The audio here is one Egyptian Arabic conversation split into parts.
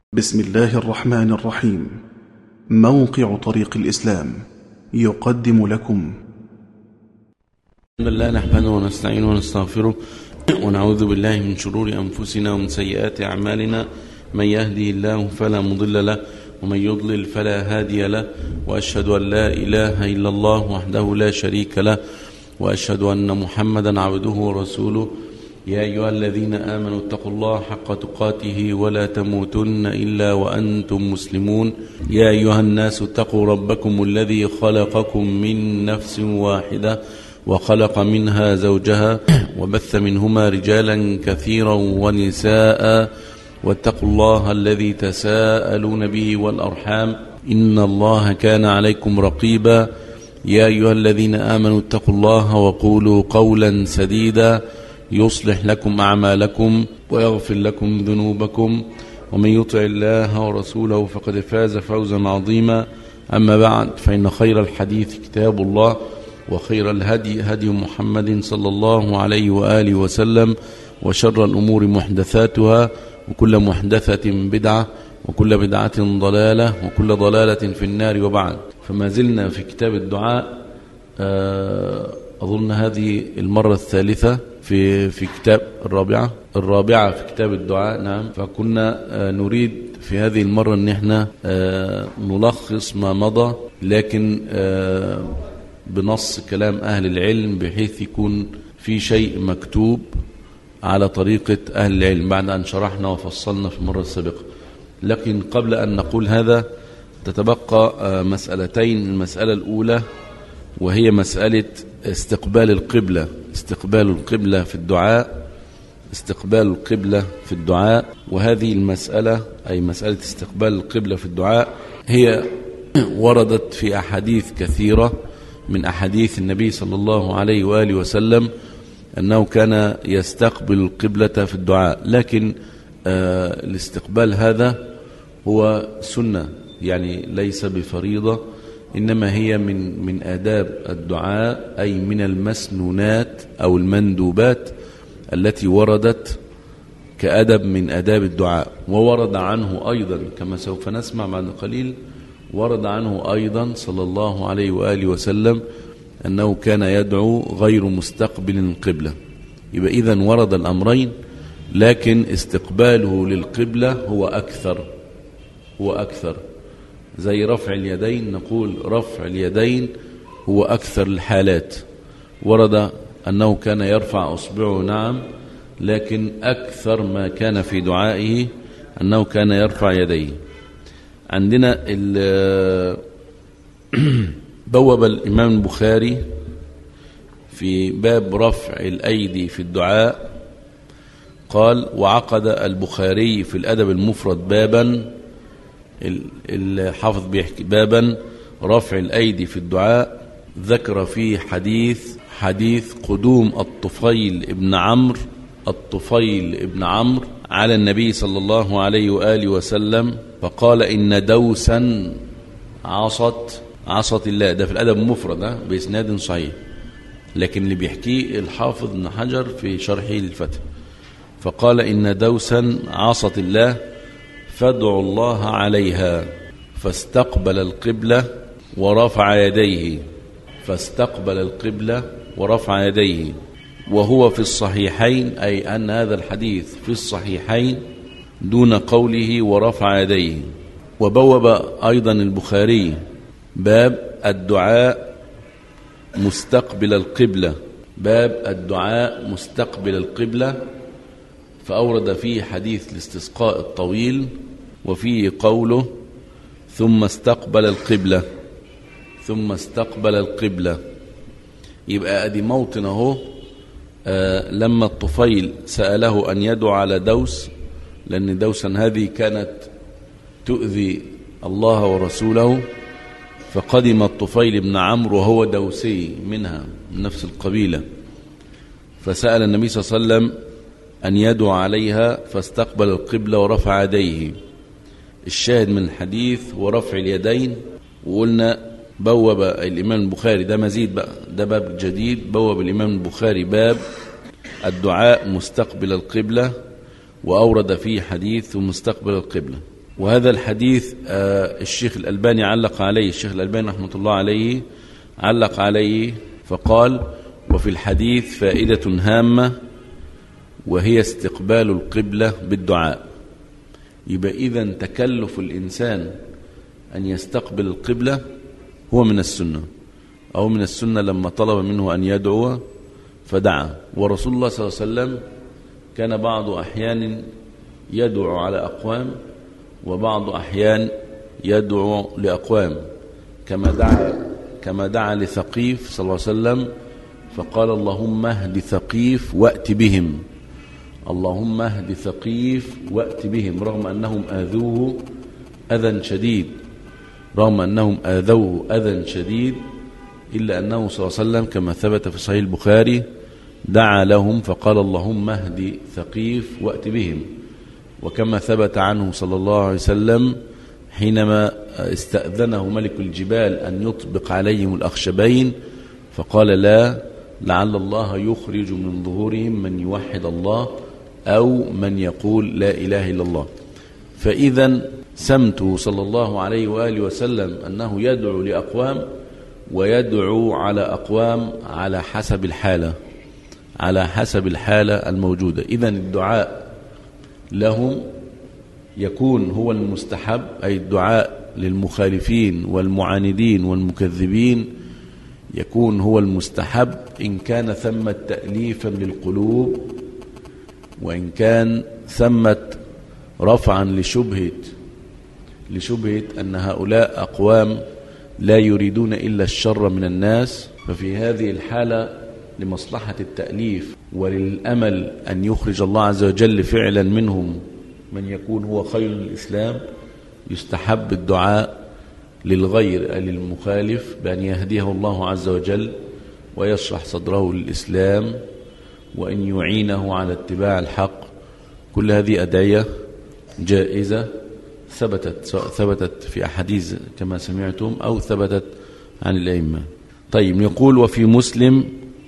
بسم الله الرحمن الرحيم موقع طريق الإسلام يقدم لكم الحمد لله نحمده ونستعينه ونستغفره ونعوذ بالله من شرور أنفسنا ومن سيئات أعمالنا من يهدي الله فلا مضل له ومن يضلل فلا هادي له وأشهد أن لا إله إلا الله وحده لا شريك له وأشهد أن محمدا عبده ورسوله يا أيها الذين آمنوا اتقوا الله حق تقاته ولا تموتن إلا وأنتم مسلمون يا أيها الناس اتقوا ربكم الذي خلقكم من نفس واحدة وخلق منها زوجها وبث منهما رجالا كثيرا ونساء واتقوا الله الذي تساءلون به والأرحام إن الله كان عليكم رقيبا يا أيها الذين آمنوا اتقوا الله وقولوا قولا سديدا يصلح لكم أعمالكم ويغفر لكم ذنوبكم ومن يطع الله ورسوله فقد فاز فوزا عظيما أما بعد فإن خير الحديث كتاب الله وخير الهدي هدي محمد صلى الله عليه وآله وسلم وشر الأمور محدثاتها وكل محدثة بدعة وكل بدعة ضلالة وكل ضلالة في النار وبعد فما زلنا في كتاب الدعاء أظن هذه المرة الثالثة في في كتاب الرابعة الرابعة في كتاب الدعاء نعم فكنا نريد في هذه المرة ان احنا نلخص ما مضى لكن بنص كلام أهل العلم بحيث يكون في شيء مكتوب على طريقة أهل العلم بعد أن شرحنا وفصلنا في المرة السابقة لكن قبل أن نقول هذا تتبقى مسألتين المسألة الأولى وهي مسألة استقبال القبلة استقبال القبلة في الدعاء استقبال القبلة في الدعاء وهذه المسألة أي مسألة استقبال القبلة في الدعاء هي وردت في أحاديث كثيرة من أحاديث النبي صلى الله عليه وآله وسلم أنه كان يستقبل القبلة في الدعاء لكن آه الاستقبال هذا هو سنة يعني ليس بفريضة إنما هي من من آداب الدعاء أي من المسنونات أو المندوبات التي وردت كأدب من آداب الدعاء وورد عنه أيضا كما سوف نسمع بعد قليل ورد عنه أيضا صلى الله عليه وآله وسلم أنه كان يدعو غير مستقبل القبلة يبقى إذا ورد الأمرين لكن استقباله للقبلة هو أكثر هو أكثر زي رفع اليدين نقول رفع اليدين هو أكثر الحالات ورد أنه كان يرفع أصبعه نعم لكن أكثر ما كان في دعائه أنه كان يرفع يديه عندنا بوب الإمام البخاري في باب رفع الأيدي في الدعاء قال وعقد البخاري في الأدب المفرد بابا الحافظ بيحكي بابا رفع الأيدي في الدعاء ذكر فيه حديث حديث قدوم الطفيل ابن عمرو الطفيل ابن عمرو على النبي صلى الله عليه وآله وسلم فقال إن دوسا عصت عصت الله ده في الأدب المفرد بإسناد صحيح لكن اللي بيحكيه الحافظ ابن حجر في شرحه للفتح فقال إن دوسا عصت الله فادعوا الله عليها فاستقبل القبلة ورفع يديه فاستقبل القبلة ورفع يديه وهو في الصحيحين أي أن هذا الحديث في الصحيحين دون قوله ورفع يديه وبوب أيضا البخاري باب الدعاء مستقبل القبلة باب الدعاء مستقبل القبلة فأورد فيه حديث الاستسقاء الطويل وفيه قوله ثم استقبل القبلة ثم استقبل القبلة يبقى ادي موطن اهو آه لما الطفيل سأله أن يدعو على دوس لأن دوسا هذه كانت تؤذي الله ورسوله فقدم الطفيل بن عمرو وهو دوسي منها من نفس القبيلة فسأل النبي صلى الله عليه وسلم أن يدعو عليها فاستقبل القبلة ورفع يديه الشاهد من الحديث ورفع اليدين وقلنا بوب الإمام البخاري ده مزيد بقى ده باب جديد بوب الإمام البخاري باب الدعاء مستقبل القبلة وأورد فيه حديث مستقبل القبلة وهذا الحديث آه، الشيخ الألباني علق عليه الشيخ الألباني رحمة الله عليه علق عليه فقال وفي الحديث فائدة هامة وهي استقبال القبلة بالدعاء يبقى إذا تكلف الإنسان أن يستقبل القبلة هو من السنة أو من السنة لما طلب منه أن يدعو فدعا ورسول الله صلى الله عليه وسلم كان بعض أحيان يدعو على أقوام وبعض أحيان يدعو لأقوام كما دعا كما دعا لثقيف صلى الله عليه وسلم فقال اللهم اهد ثقيف وأت بهم اللهم اهد ثقيف وأت بهم رغم أنهم آذوه أذى شديد رغم أنهم آذوه أذى شديد إلا أنه صلى الله عليه وسلم كما ثبت في صحيح البخاري دعا لهم فقال اللهم اهد ثقيف وأت بهم وكما ثبت عنه صلى الله عليه وسلم حينما استأذنه ملك الجبال أن يطبق عليهم الأخشبين فقال لا لعل الله يخرج من ظهورهم من يوحد الله أو من يقول لا إله إلا الله فإذا سمته صلى الله عليه وآله وسلم أنه يدعو لأقوام ويدعو على أقوام على حسب الحالة على حسب الحالة الموجودة إذا الدعاء لهم يكون هو المستحب أي الدعاء للمخالفين والمعاندين والمكذبين يكون هو المستحب إن كان ثمة تأليفا للقلوب وإن كان ثمة رفعا لشبهة لشبهة أن هؤلاء أقوام لا يريدون إلا الشر من الناس ففي هذه الحالة لمصلحة التأليف وللأمل أن يخرج الله عز وجل فعلا منهم من يكون هو خير الإسلام يستحب الدعاء للغير أي للمخالف بأن يهديه الله عز وجل ويشرح صدره للإسلام وأن يعينه على اتباع الحق كل هذه أدعية جائزة ثبتت سواء ثبتت في أحاديث كما سمعتم أو ثبتت عن الأئمة طيب يقول وفي مسلم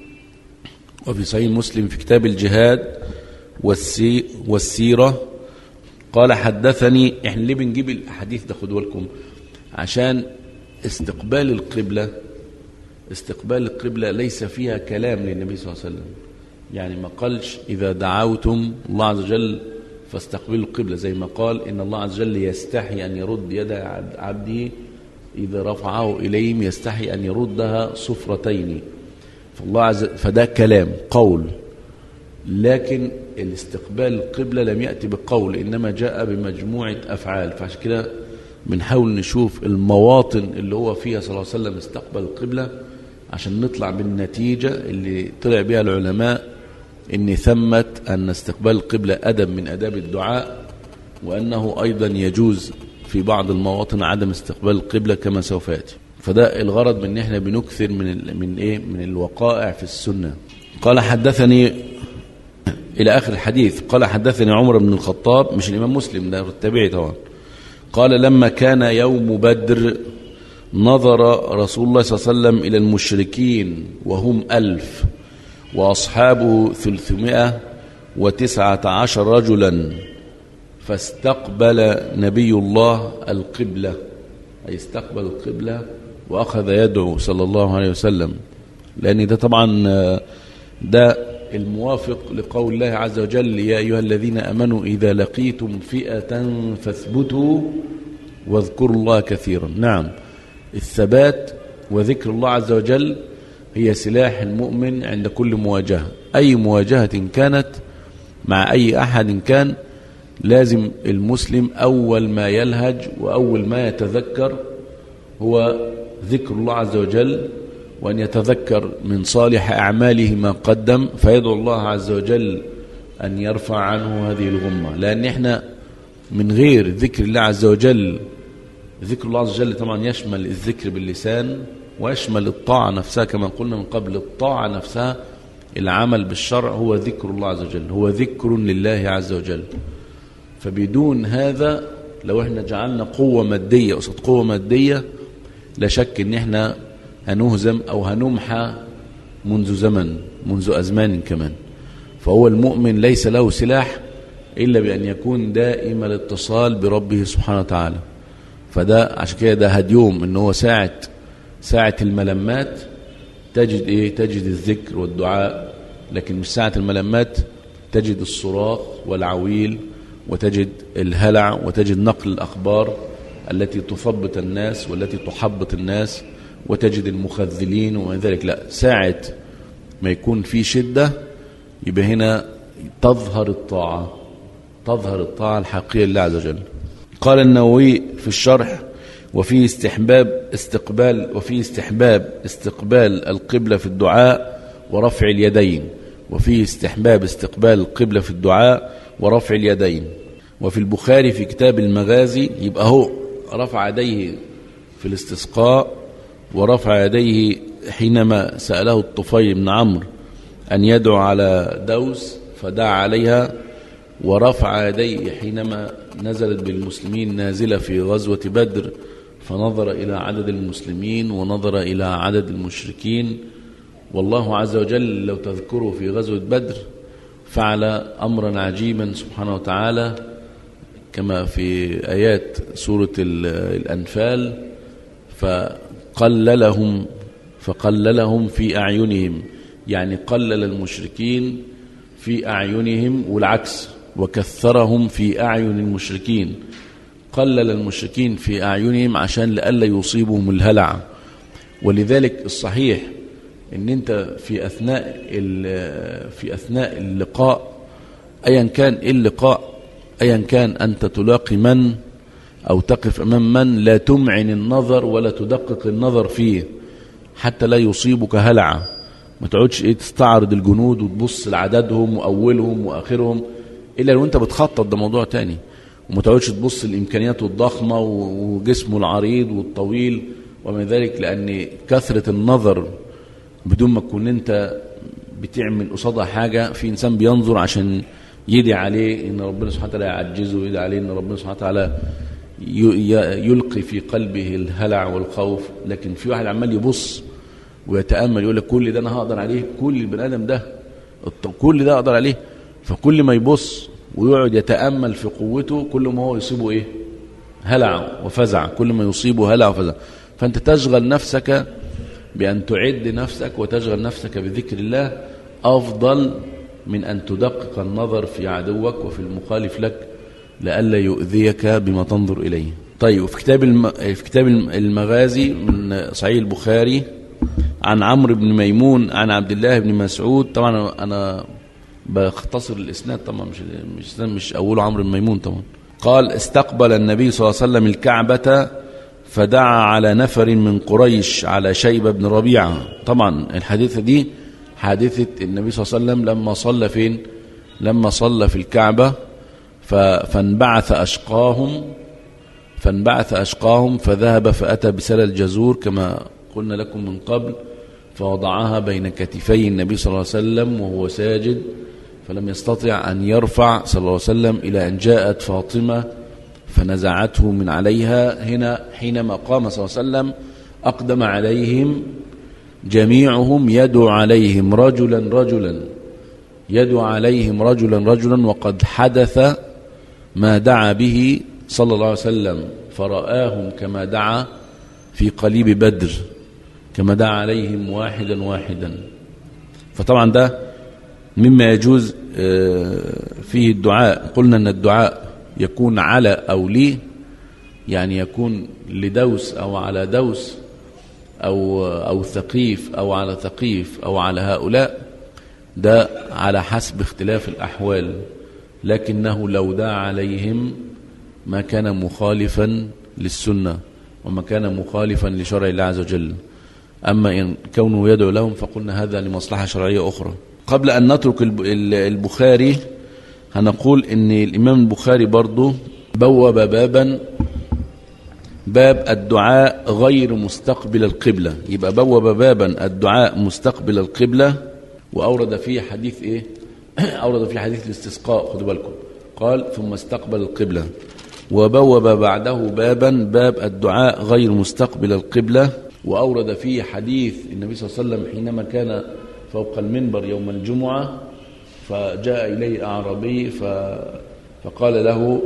وفي صحيح مسلم في كتاب الجهاد والسي والسيرة قال حدثني احنا ليه بنجيب الحديث ده خدوا لكم عشان استقبال القبلة استقبال القبلة ليس فيها كلام للنبي صلى الله عليه وسلم يعني ما قالش إذا دعوتم الله عز وجل فاستقبلوا القبلة زي ما قال إن الله عز وجل يستحي أن يرد يد عبده إذا رفعه إليهم يستحي أن يردها صفرتين فالله عز فده كلام قول لكن الاستقبال القبلة لم يأتي بقول إنما جاء بمجموعة أفعال فعشان كده بنحاول نشوف المواطن اللي هو فيها صلى الله عليه وسلم استقبل القبلة عشان نطلع بالنتيجة اللي طلع بها العلماء إن ثمت أن استقبال القبلة أدب من أداب الدعاء وأنه أيضا يجوز في بعض المواطن عدم استقبال القبلة كما سوف يأتي فده الغرض من ان احنا بنكثر من من ايه من الوقائع في السنه قال حدثني الى اخر الحديث قال حدثني عمر بن الخطاب مش الامام مسلم ده التابعي طبعا قال لما كان يوم بدر نظر رسول الله صلى الله عليه وسلم الى المشركين وهم ألف واصحابه ثلثمائة وتسعة عشر رجلا فاستقبل نبي الله القبله أي استقبل القبلة وأخذ يدعو صلى الله عليه وسلم لأن ده طبعا ده الموافق لقول الله عز وجل يا أيها الذين أمنوا إذا لقيتم فئة فاثبتوا واذكروا الله كثيرا نعم الثبات وذكر الله عز وجل هي سلاح المؤمن عند كل مواجهة أي مواجهة كانت مع أي أحد كان لازم المسلم أول ما يلهج وأول ما يتذكر هو ذكر الله عز وجل وأن يتذكر من صالح أعماله ما قدم فيدعو الله عز وجل أن يرفع عنه هذه الغمة لأن إحنا من غير ذكر الله عز وجل ذكر الله عز وجل طبعا يشمل الذكر باللسان ويشمل الطاعة نفسها كما قلنا من قبل الطاعة نفسها العمل بالشرع هو ذكر الله عز وجل هو ذكر لله عز وجل فبدون هذا لو احنا جعلنا قوة مادية قصد قوة مادية لا شك ان احنا هنهزم او هنمحى منذ زمن منذ ازمان كمان فهو المؤمن ليس له سلاح إلا بأن يكون دائم الاتصال بربه سبحانه وتعالى فده عشان كده ده هديوم ان هو ساعة ساعة الملمات تجد ايه تجد الذكر والدعاء لكن مش ساعة الملمات تجد الصراخ والعويل وتجد الهلع وتجد نقل الأخبار التي تثبط الناس والتي تحبط الناس وتجد المخذلين وما ذلك لا ساعة ما يكون في شدة يبقى هنا تظهر الطاعة تظهر الطاعة الحقيقية لله عز وجل قال النووي في الشرح وفي استحباب استقبال وفي استحباب استقبال القبلة في الدعاء ورفع اليدين وفي استحباب استقبال القبلة في الدعاء ورفع اليدين وفي البخاري في كتاب المغازي يبقى هو رفع يديه في الاستسقاء ورفع يديه حينما سأله الطفيل بن عمرو أن يدعو على دوس فدعا عليها ورفع يديه حينما نزلت بالمسلمين نازلة في غزوة بدر فنظر إلى عدد المسلمين ونظر إلى عدد المشركين والله عز وجل لو تذكروا في غزوة بدر فعل أمرا عجيبا سبحانه وتعالى كما في آيات سورة الأنفال فقللهم فقللهم في أعينهم يعني قلل المشركين في أعينهم والعكس وكثرهم في أعين المشركين قلل المشركين في أعينهم عشان لألا يصيبهم الهلع ولذلك الصحيح ان انت في اثناء في اثناء اللقاء ايا كان ايه اللقاء ايا كان انت تلاقي من او تقف امام من لا تمعن النظر ولا تدقق النظر فيه حتى لا يصيبك هلع ما تقعدش ايه تستعرض الجنود وتبص لعددهم واولهم واخرهم الا لو انت بتخطط ده موضوع تاني وما تقعدش تبص الامكانيات الضخمه وجسمه العريض والطويل ومن ذلك لان كثره النظر بدون ما تكون انت بتعمل قصادها حاجه في انسان بينظر عشان يدعي عليه ان ربنا سبحانه وتعالى يعجزه ويدعي عليه ان ربنا سبحانه وتعالى يلقي في قلبه الهلع والخوف لكن في واحد عمال يبص ويتامل يقول لك كل ده انا هقدر عليه كل البني ادم ده كل ده اقدر عليه فكل ما يبص ويقعد يتامل في قوته كل ما هو يصيبه ايه هلع وفزع كل ما يصيبه هلع وفزع فانت تشغل نفسك بأن تعد نفسك وتشغل نفسك بذكر الله أفضل من أن تدقق النظر في عدوك وفي المخالف لك لئلا يؤذيك بما تنظر إليه طيب في كتاب الم... في كتاب المغازي من صحيح البخاري عن عمرو بن ميمون عن عبد الله بن مسعود طبعا أنا بختصر الإسناد طبعا مش مش مش أوله عمرو بن ميمون طبعا قال استقبل النبي صلى الله عليه وسلم الكعبة فدعا على نفر من قريش على شيبة بن ربيعة طبعا الحادثة دي حادثة النبي صلى الله عليه وسلم لما صلى فين لما صلى في الكعبة فانبعث أشقاهم فانبعث أشقاهم فذهب فأتى بسل الجزور كما قلنا لكم من قبل فوضعها بين كتفي النبي صلى الله عليه وسلم وهو ساجد فلم يستطع أن يرفع صلى الله عليه وسلم إلى أن جاءت فاطمة فنزعته من عليها هنا حينما قام صلى الله عليه وسلم أقدم عليهم جميعهم يدعو عليهم رجلا رجلا يدعو عليهم رجلا رجلا وقد حدث ما دعا به صلى الله عليه وسلم فرآهم كما دعا في قليب بدر كما دعا عليهم واحدا واحدا فطبعا ده مما يجوز فيه الدعاء قلنا أن الدعاء يكون على أو لي يعني يكون لدوس أو على دوس أو, أو ثقيف أو على ثقيف أو على هؤلاء ده على حسب اختلاف الأحوال لكنه لو دعا عليهم ما كان مخالفا للسنة وما كان مخالفا لشرع الله عز وجل أما إن كونه يدعو لهم فقلنا هذا لمصلحة شرعية أخرى قبل أن نترك البخاري هنقول ان الامام البخاري برضه بوب بابا باب الدعاء غير مستقبل القبلة يبقى بوب بابا الدعاء مستقبل القبلة وأورد فيه حديث إيه أورد فيه حديث الاستسقاء خدوا بالكم قال ثم استقبل القبلة وبوب بعده بابا باب الدعاء غير مستقبل القبلة وأورد فيه حديث النبي صلى الله عليه وسلم حينما كان فوق المنبر يوم الجمعة فجاء إليه أعرابي فقال له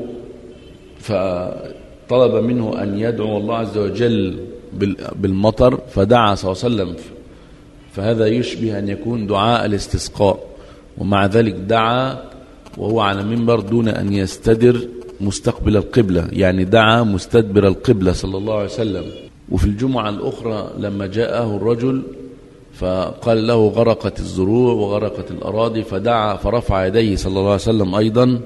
فطلب منه أن يدعو الله عز وجل بالمطر فدعا صلى الله عليه وسلم فهذا يشبه أن يكون دعاء الاستسقاء ومع ذلك دعا وهو على منبر دون أن يستدر مستقبل القبلة يعني دعا مستدبر القبلة صلى الله عليه وسلم وفي الجمعة الأخرى لما جاءه الرجل فقال له غرقت الزروع وغرقت الأراضي فدعا فرفع يديه صلى الله عليه وسلم أيضا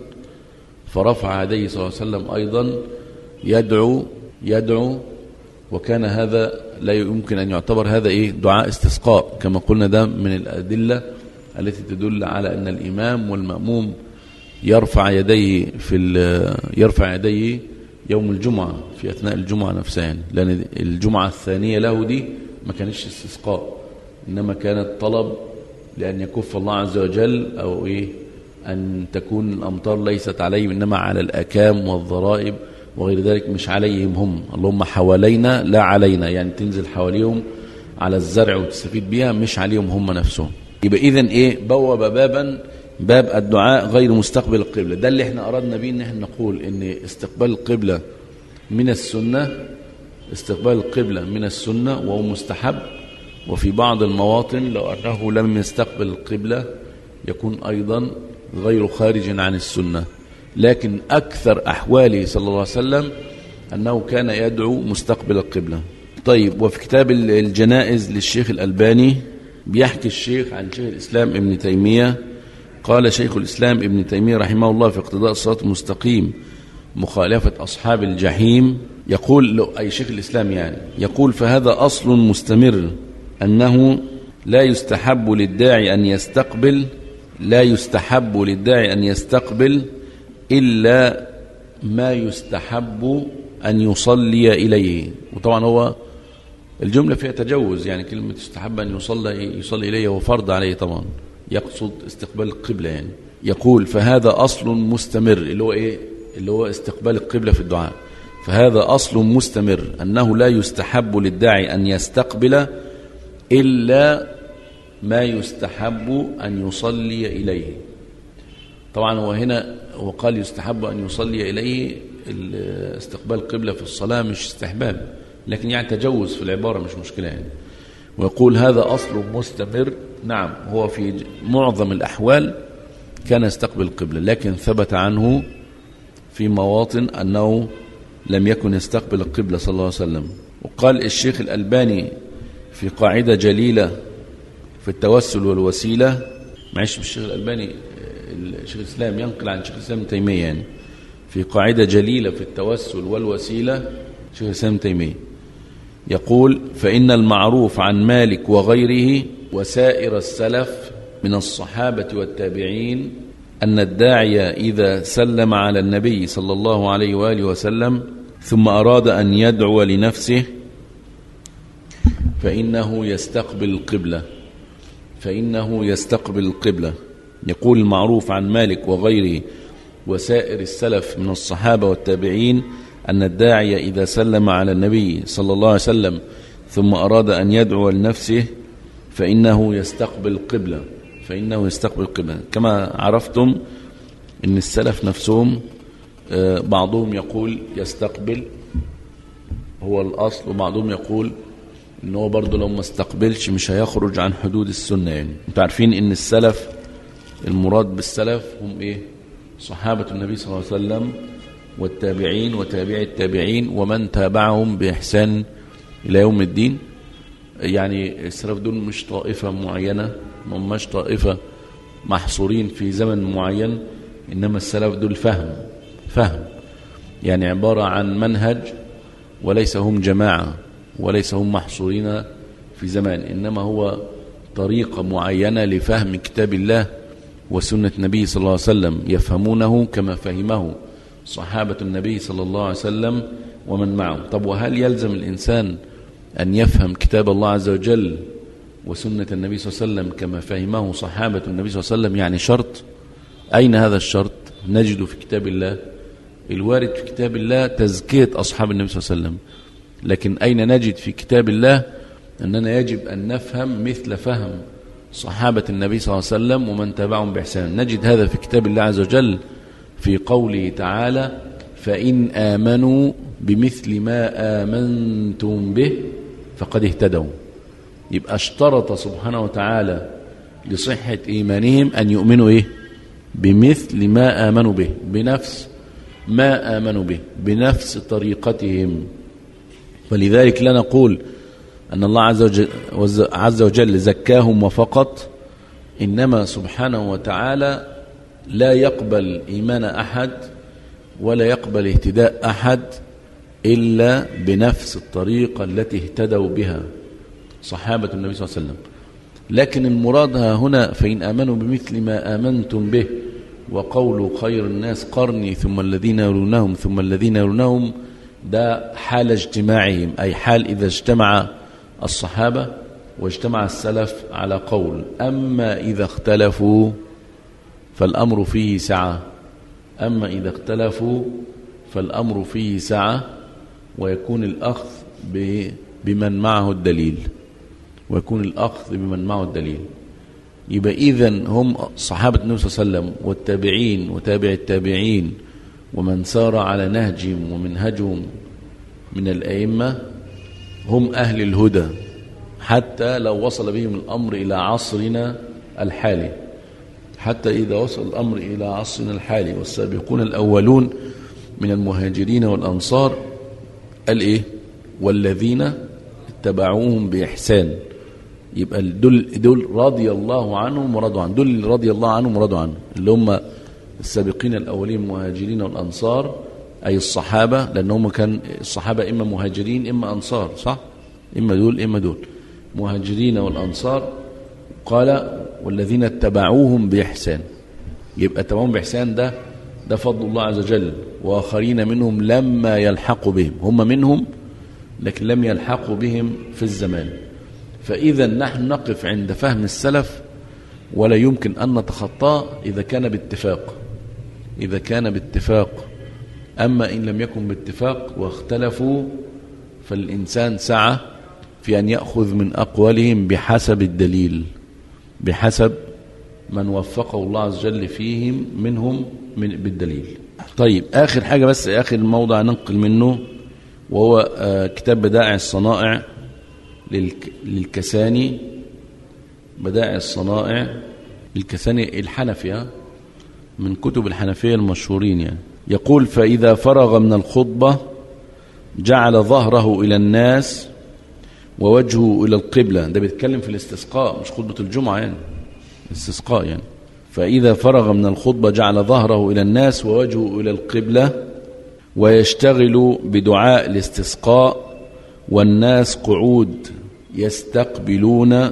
فرفع يديه صلى الله عليه وسلم أيضا يدعو يدعو وكان هذا لا يمكن أن يعتبر هذا إيه دعاء استسقاء كما قلنا ده من الأدلة التي تدل على أن الإمام والمأموم يرفع يديه في يرفع يديه يوم الجمعة في أثناء الجمعة نفسها يعني لأن الجمعة الثانية له دي ما كانش استسقاء إنما كانت طلب لأن يكف الله عز وجل أو إيه أن تكون الأمطار ليست عليهم إنما على الأكام والضرائب وغير ذلك مش عليهم هم اللهم حوالينا لا علينا يعني تنزل حواليهم على الزرع وتستفيد بيها مش عليهم هم نفسهم يبقى إذن إيه بوب بابا باب الدعاء غير مستقبل القبلة ده اللي احنا أردنا بيه ان احنا نقول ان استقبال القبلة من السنة استقبال القبلة من السنة وهو مستحب وفي بعض المواطن لو أنه لم يستقبل القبلة يكون أيضا غير خارج عن السنة لكن أكثر أحواله صلى الله عليه وسلم أنه كان يدعو مستقبل القبلة طيب وفي كتاب الجنائز للشيخ الألباني بيحكي الشيخ عن شيخ الإسلام ابن تيمية قال شيخ الإسلام ابن تيمية رحمه الله في اقتضاء الصراط المستقيم مخالفة أصحاب الجحيم يقول له أي شيخ الإسلام يعني يقول فهذا أصل مستمر أنه لا يستحب للداعي أن يستقبل لا يستحب للداعي أن يستقبل إلا ما يستحب أن يصلي إليه وطبعا هو الجملة فيها تجوز يعني كلمة يستحب أن يصلي, يصلي إليه هو فرض عليه طبعا يقصد استقبال القبلة يعني يقول فهذا أصل مستمر اللي هو إيه اللي هو استقبال القبلة في الدعاء فهذا أصل مستمر أنه لا يستحب للداعي أن يستقبل إلا ما يستحب أن يصلي إليه طبعا هو هنا هو قال يستحب أن يصلي إليه استقبال القبلة في الصلاة مش استحباب لكن يعني تجوز في العبارة مش مشكلة يعني ويقول هذا أصل مستمر نعم هو في معظم الأحوال كان يستقبل القبلة لكن ثبت عنه في مواطن أنه لم يكن يستقبل القبلة صلى الله عليه وسلم وقال الشيخ الألباني في قاعدة جليلة في التوسل والوسيلة معيش الشيخ الألباني الشيخ الإسلام ينقل عن الشيخ الإسلام تيمية يعني في قاعدة جليلة في التوسل والوسيلة شيخ الإسلام تيمية يقول فإن المعروف عن مالك وغيره وسائر السلف من الصحابة والتابعين أن الداعي إذا سلم على النبي صلى الله عليه وآله وسلم ثم أراد أن يدعو لنفسه فإنه يستقبل القبلة فإنه يستقبل القبلة يقول المعروف عن مالك وغيره وسائر السلف من الصحابة والتابعين أن الداعي إذا سلم على النبي صلى الله عليه وسلم ثم أراد أن يدعو لنفسه فإنه يستقبل القبلة فإنه يستقبل القبلة كما عرفتم أن السلف نفسهم آه، بعضهم يقول يستقبل هو الأصل وبعضهم يقول ان هو برضه لو ما استقبلش مش هيخرج عن حدود السنة يعني انتوا عارفين ان السلف المراد بالسلف هم ايه صحابة النبي صلى الله عليه وسلم والتابعين وتابع التابعين ومن تابعهم بإحسان إلى يوم الدين يعني السلف دول مش طائفة معينة مش طائفة محصورين في زمن معين إنما السلف دول فهم فهم يعني عبارة عن منهج وليس هم جماعة وليس هم محصورين في زمان إنما هو طريقة معينة لفهم كتاب الله وسنة النبي صلى الله عليه وسلم يفهمونه كما فهمه صحابة النبي صلى الله عليه وسلم ومن معه طب وهل يلزم الإنسان أن يفهم كتاب الله عز وجل وسنة النبي صلى الله عليه وسلم كما فهمه صحابة النبي صلى الله عليه وسلم يعني شرط أين هذا الشرط نجد في كتاب الله الوارد في كتاب الله تزكية أصحاب النبي صلى الله عليه وسلم لكن أين نجد في كتاب الله أننا يجب أن نفهم مثل فهم صحابة النبي صلى الله عليه وسلم ومن تبعهم بإحسان نجد هذا في كتاب الله عز وجل في قوله تعالى فإن آمنوا بمثل ما آمنتم به فقد اهتدوا يبقى اشترط سبحانه وتعالى لصحة إيمانهم أن يؤمنوا إيه بمثل ما آمنوا به بنفس ما آمنوا به بنفس طريقتهم ولذلك لا نقول أن الله عز وجل, عز وجل زكاهم وفقط إنما سبحانه وتعالى لا يقبل إيمان أحد ولا يقبل اهتداء أحد إلا بنفس الطريقة التي اهتدوا بها صحابة النبي صلى الله عليه وسلم لكن المراد هنا فإن آمنوا بمثل ما آمنتم به وقول خير الناس قرني ثم الذين يلونهم ثم الذين يلونهم ده حال اجتماعهم أي حال إذا اجتمع الصحابة واجتمع السلف على قول أما إذا اختلفوا فالأمر فيه سعة أما إذا اختلفوا فالأمر فيه سعة ويكون الأخذ بمن معه الدليل ويكون الأخذ بمن معه الدليل يبقى إذن هم صحابة النبي صلى الله عليه وسلم والتابعين وتابع التابعين ومن سار على نهجهم ومنهجهم من الأئمة هم أهل الهدى حتى لو وصل بهم الأمر إلى عصرنا الحالي حتى إذا وصل الأمر إلى عصرنا الحالي والسابقون الأولون من المهاجرين والأنصار قال إيه والذين اتبعوهم بإحسان يبقى دول, دول رضي الله عنهم ورضوا عنه دول رضي الله عنهم ورضوا عنه اللي هم السابقين الأولين المهاجرين والأنصار أي الصحابة لأن هم كان الصحابة إما مهاجرين إما أنصار صح إما دول إما دول مهاجرين والأنصار قال والذين اتبعوهم بإحسان يبقى تبعوهم بإحسان ده ده فضل الله عز وجل وآخرين منهم لما يلحقوا بهم هم منهم لكن لم يلحقوا بهم في الزمان فإذا نحن نقف عند فهم السلف ولا يمكن أن نتخطاه إذا كان باتفاق إذا كان باتفاق أما إن لم يكن باتفاق واختلفوا فالإنسان سعى في أن يأخذ من أقوالهم بحسب الدليل بحسب من وفقه الله عز وجل فيهم منهم من بالدليل طيب آخر حاجة بس آخر موضع ننقل منه وهو آه كتاب بدائع الصنائع للك للكساني بدائع الصنائع للكساني الحنفي من كتب الحنفية المشهورين يعني يقول فإذا فرغ من الخطبة جعل ظهره إلى الناس ووجهه إلى القبلة ده بيتكلم في الاستسقاء مش خطبة الجمعة يعني استسقاء يعني فإذا فرغ من الخطبة جعل ظهره إلى الناس ووجهه إلى القبلة ويشتغل بدعاء الاستسقاء والناس قعود يستقبلون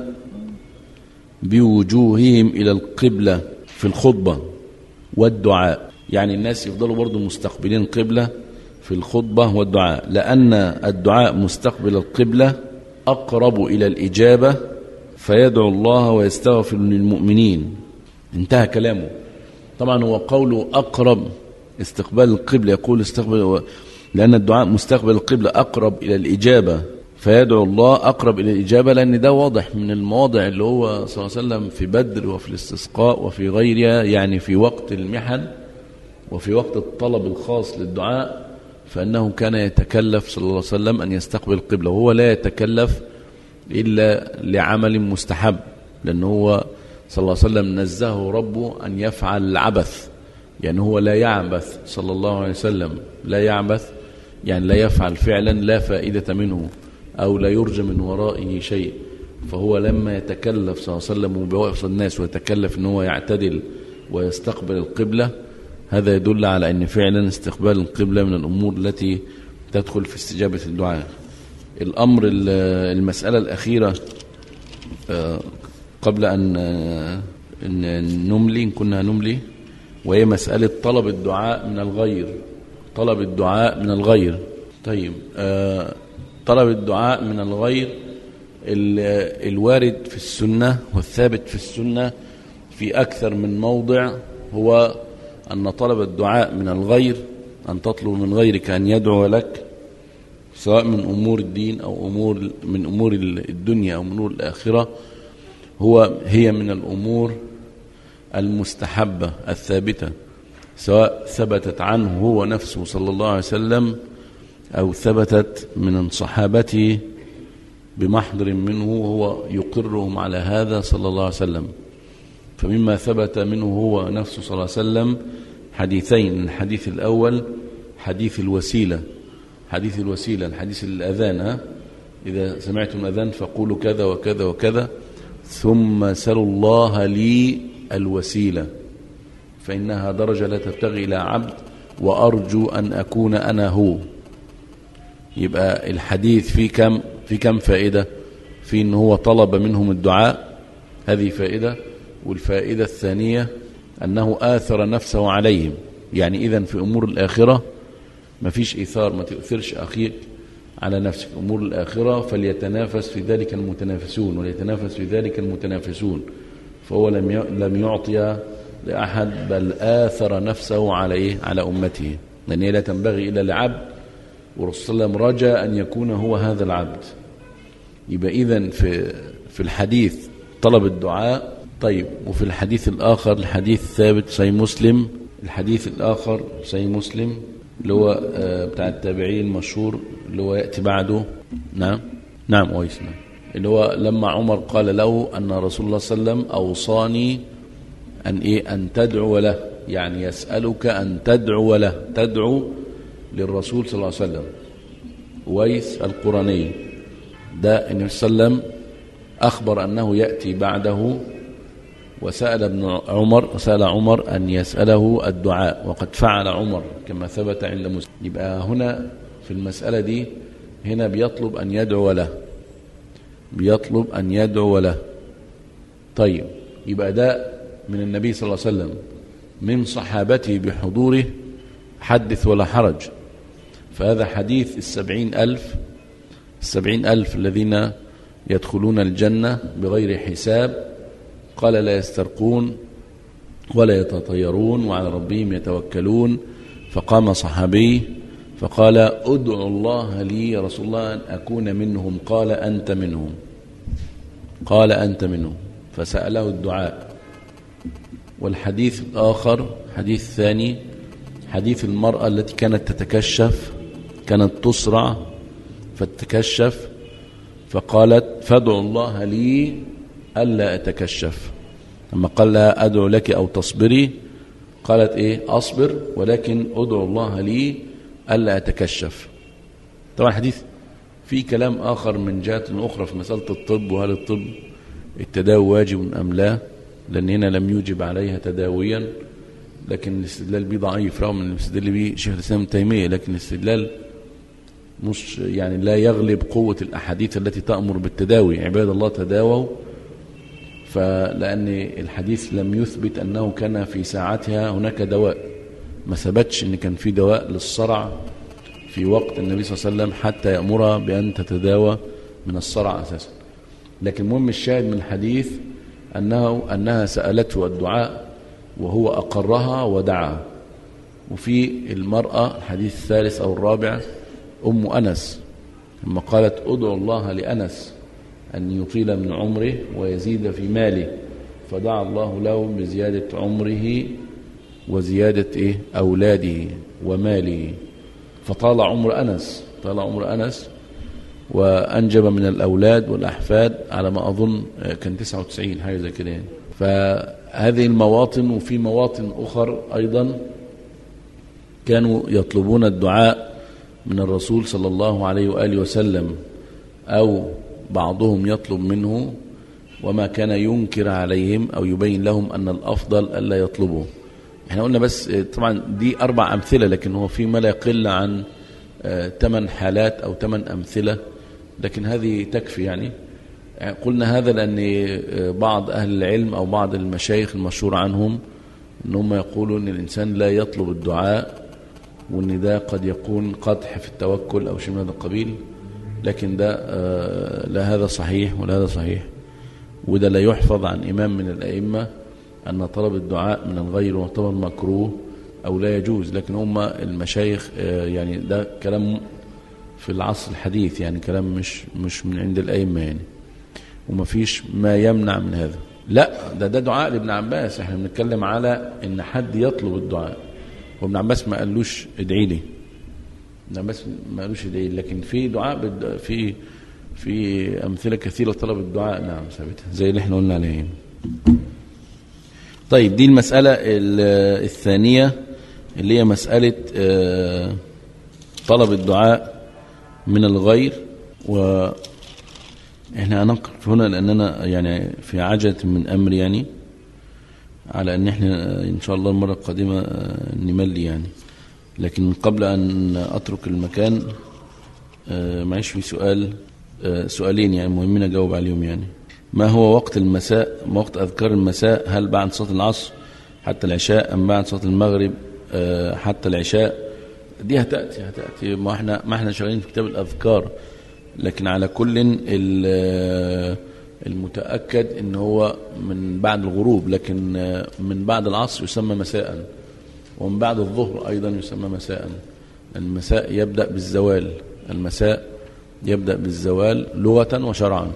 بوجوههم إلى القبلة في الخطبة والدعاء يعني الناس يفضلوا برضو مستقبلين القبلة في الخطبة والدعاء لأن الدعاء مستقبل القبلة أقرب إلى الإجابة فيدعو الله ويستغفر للمؤمنين انتهى كلامه طبعا هو قوله أقرب استقبال القبلة يقول استقبل لأن الدعاء مستقبل القبلة أقرب إلى الإجابة فيدعو الله أقرب إلى الإجابة لأن ده واضح من المواضع اللي هو صلى الله عليه وسلم في بدر وفي الاستسقاء وفي غيرها يعني في وقت المحن وفي وقت الطلب الخاص للدعاء فأنه كان يتكلف صلى الله عليه وسلم أن يستقبل القبلة وهو لا يتكلف إلا لعمل مستحب لأنه هو صلى الله عليه وسلم نزهه ربه أن يفعل العبث يعني هو لا يعبث صلى الله عليه وسلم لا يعبث يعني لا يفعل فعلا لا فائدة منه أو لا يرجى من ورائه شيء فهو لما يتكلف صلى الله عليه وسلم وبيوقف الناس ويتكلف ان هو يعتدل ويستقبل القبلة هذا يدل على أن فعلا استقبال القبلة من الأمور التي تدخل في استجابة الدعاء الأمر المسألة الأخيرة قبل أن نملي إن كنا نملي وهي مسألة طلب الدعاء من الغير طلب الدعاء من الغير طيب طلب الدعاء من الغير الوارد في السنة والثابت في السنة في أكثر من موضع هو أن طلب الدعاء من الغير أن تطلب من غيرك أن يدعو لك سواء من أمور الدين أو أمور من أمور الدنيا أو من أمور الآخرة هو هي من الأمور المستحبة الثابتة سواء ثبتت عنه هو نفسه صلى الله عليه وسلم أو ثبتت من صحابته بمحضر منه وهو يقرهم على هذا صلى الله عليه وسلم فمما ثبت منه هو نفسه صلى الله عليه وسلم حديثين الحديث الأول حديث الوسيلة حديث الوسيلة الحديث الأذان إذا سمعتم أذان فقولوا كذا وكذا وكذا ثم سلوا الله لي الوسيلة فإنها درجة لا تبتغي إلى عبد وأرجو أن أكون أنا هو يبقى الحديث في كم في كم فائدة في إن هو طلب منهم الدعاء هذه فائدة والفائدة الثانية أنه آثر نفسه عليهم يعني إذا في أمور الآخرة ما فيش إيثار ما تؤثرش أخيك على نفسك أمور الآخرة فليتنافس في ذلك المتنافسون وليتنافس في ذلك المتنافسون فهو لم لم يعطي لأحد بل آثر نفسه على إيه؟ على أمته لأن هي لا تنبغي إلا لعبد ورسول صلى الله عليه وسلم رجا أن يكون هو هذا العبد يبقى إذن في في الحديث طلب الدعاء طيب وفي الحديث الآخر الحديث الثابت صحيح مسلم الحديث الآخر صحيح مسلم اللي هو بتاع التابعين المشهور اللي هو يأتي بعده نعم نعم ويس نعم اللي هو لما عمر قال له أن رسول الله صلى الله عليه وسلم أوصاني أن إيه أن تدعو له يعني يسألك أن تدعو له تدعو للرسول صلى الله عليه وسلم ويس القرني ده النبي صلى الله عليه وسلم أخبر أنه يأتي بعده وسأل ابن عمر سأل عمر أن يسأله الدعاء وقد فعل عمر كما ثبت عند مسلم يبقى هنا في المسألة دي هنا بيطلب أن يدعو له بيطلب أن يدعو له طيب يبقى ده من النبي صلى الله عليه وسلم من صحابته بحضوره حدث ولا حرج فهذا حديث السبعين ألف السبعين ألف الذين يدخلون الجنة بغير حساب قال لا يسترقون ولا يتطيرون وعلى ربهم يتوكلون فقام صحابي فقال ادعو الله لي يا رسول الله أن أكون منهم قال أنت منهم قال أنت منهم فسأله الدعاء والحديث الآخر حديث ثاني حديث المرأة التي كانت تتكشف كانت تسرع فتتكشف فقالت فادعوا الله لي ألا أتكشف لما قال لها أدعو لك أو تصبري قالت إيه أصبر ولكن أدعو الله لي ألا أتكشف طبعا الحديث في كلام آخر من جهة أخرى في مسألة الطب وهل الطب التداوي واجب أم لا لأن هنا لم يوجب عليها تداويا لكن الاستدلال به ضعيف رغم ان الاستدلال به شيخ الاسلام تيميه لكن الاستدلال مش يعني لا يغلب قوه الاحاديث التي تامر بالتداوي عباد الله تداووا فلان الحديث لم يثبت انه كان في ساعتها هناك دواء ما ثبتش ان كان في دواء للصرع في وقت النبي صلى الله عليه وسلم حتى يامرها بان تتداوى من الصرع اساسا لكن المهم الشاهد من الحديث انه انها سالته الدعاء وهو أقرها ودعا وفي المرأة الحديث الثالث أو الرابع أم أنس لما قالت أدعو الله لأنس أن يطيل من عمره ويزيد في ماله فدعا الله له بزيادة عمره وزيادة إيه أولاده وماله فطال عمر أنس طال عمر أنس وأنجب من الأولاد والأحفاد على ما أظن كان 99 حاجة زي كده يعني فهذه المواطن وفي مواطن أخر أيضا كانوا يطلبون الدعاء من الرسول صلى الله عليه وآله وسلم أو بعضهم يطلب منه وما كان ينكر عليهم أو يبين لهم أن الأفضل ألا يطلبوا احنا قلنا بس طبعا دي أربع أمثلة لكن هو في ما لا يقل عن ثمان حالات أو ثمان أمثلة لكن هذه تكفي يعني قلنا هذا لأن بعض أهل العلم أو بعض المشايخ المشهور عنهم أن هم يقولوا أن الإنسان لا يطلب الدعاء وأن ده قد يكون قدح في التوكل أو شيء من هذا القبيل لكن ده لا هذا صحيح ولا هذا صحيح وده لا يحفظ عن إمام من الأئمة أن طلب الدعاء من الغير يعتبر مكروه أو لا يجوز لكن هم المشايخ يعني ده كلام في العصر الحديث يعني كلام مش مش من عند الأئمة يعني وما فيش ما يمنع من هذا لا ده ده دعاء لابن عباس احنا بنتكلم على ان حد يطلب الدعاء وابن عباس ما قالوش ادعي لي ابن عباس ما قالوش ادعي لي لكن في دعاء بد- في في امثله كثيره طلب الدعاء نعم ثابته زي اللي احنا قلنا عليه طيب دي المساله ال- الثانيه اللي هي مساله آه، طلب الدعاء من الغير و احنا هنقف هنا لاننا يعني في عجله من امر يعني على ان احنا ان شاء الله المره القادمه آه، نملي يعني لكن قبل ان اترك المكان آه، معيش في سؤال آه، سؤالين يعني مهمين اجاوب عليهم يعني ما هو وقت المساء ما وقت اذكار المساء هل بعد صلاه العصر حتى العشاء ام بعد صلاه المغرب آه، حتى العشاء دي هتاتي هتاتي ما احنا ما احنا شغالين في كتاب الاذكار لكن على كل ال- المتاكد ان هو من بعد الغروب لكن آه، من بعد العصر يسمى مساء ومن بعد الظهر ايضا يسمى مساء المساء يبدا بالزوال المساء يبدا بالزوال لغه وشرعا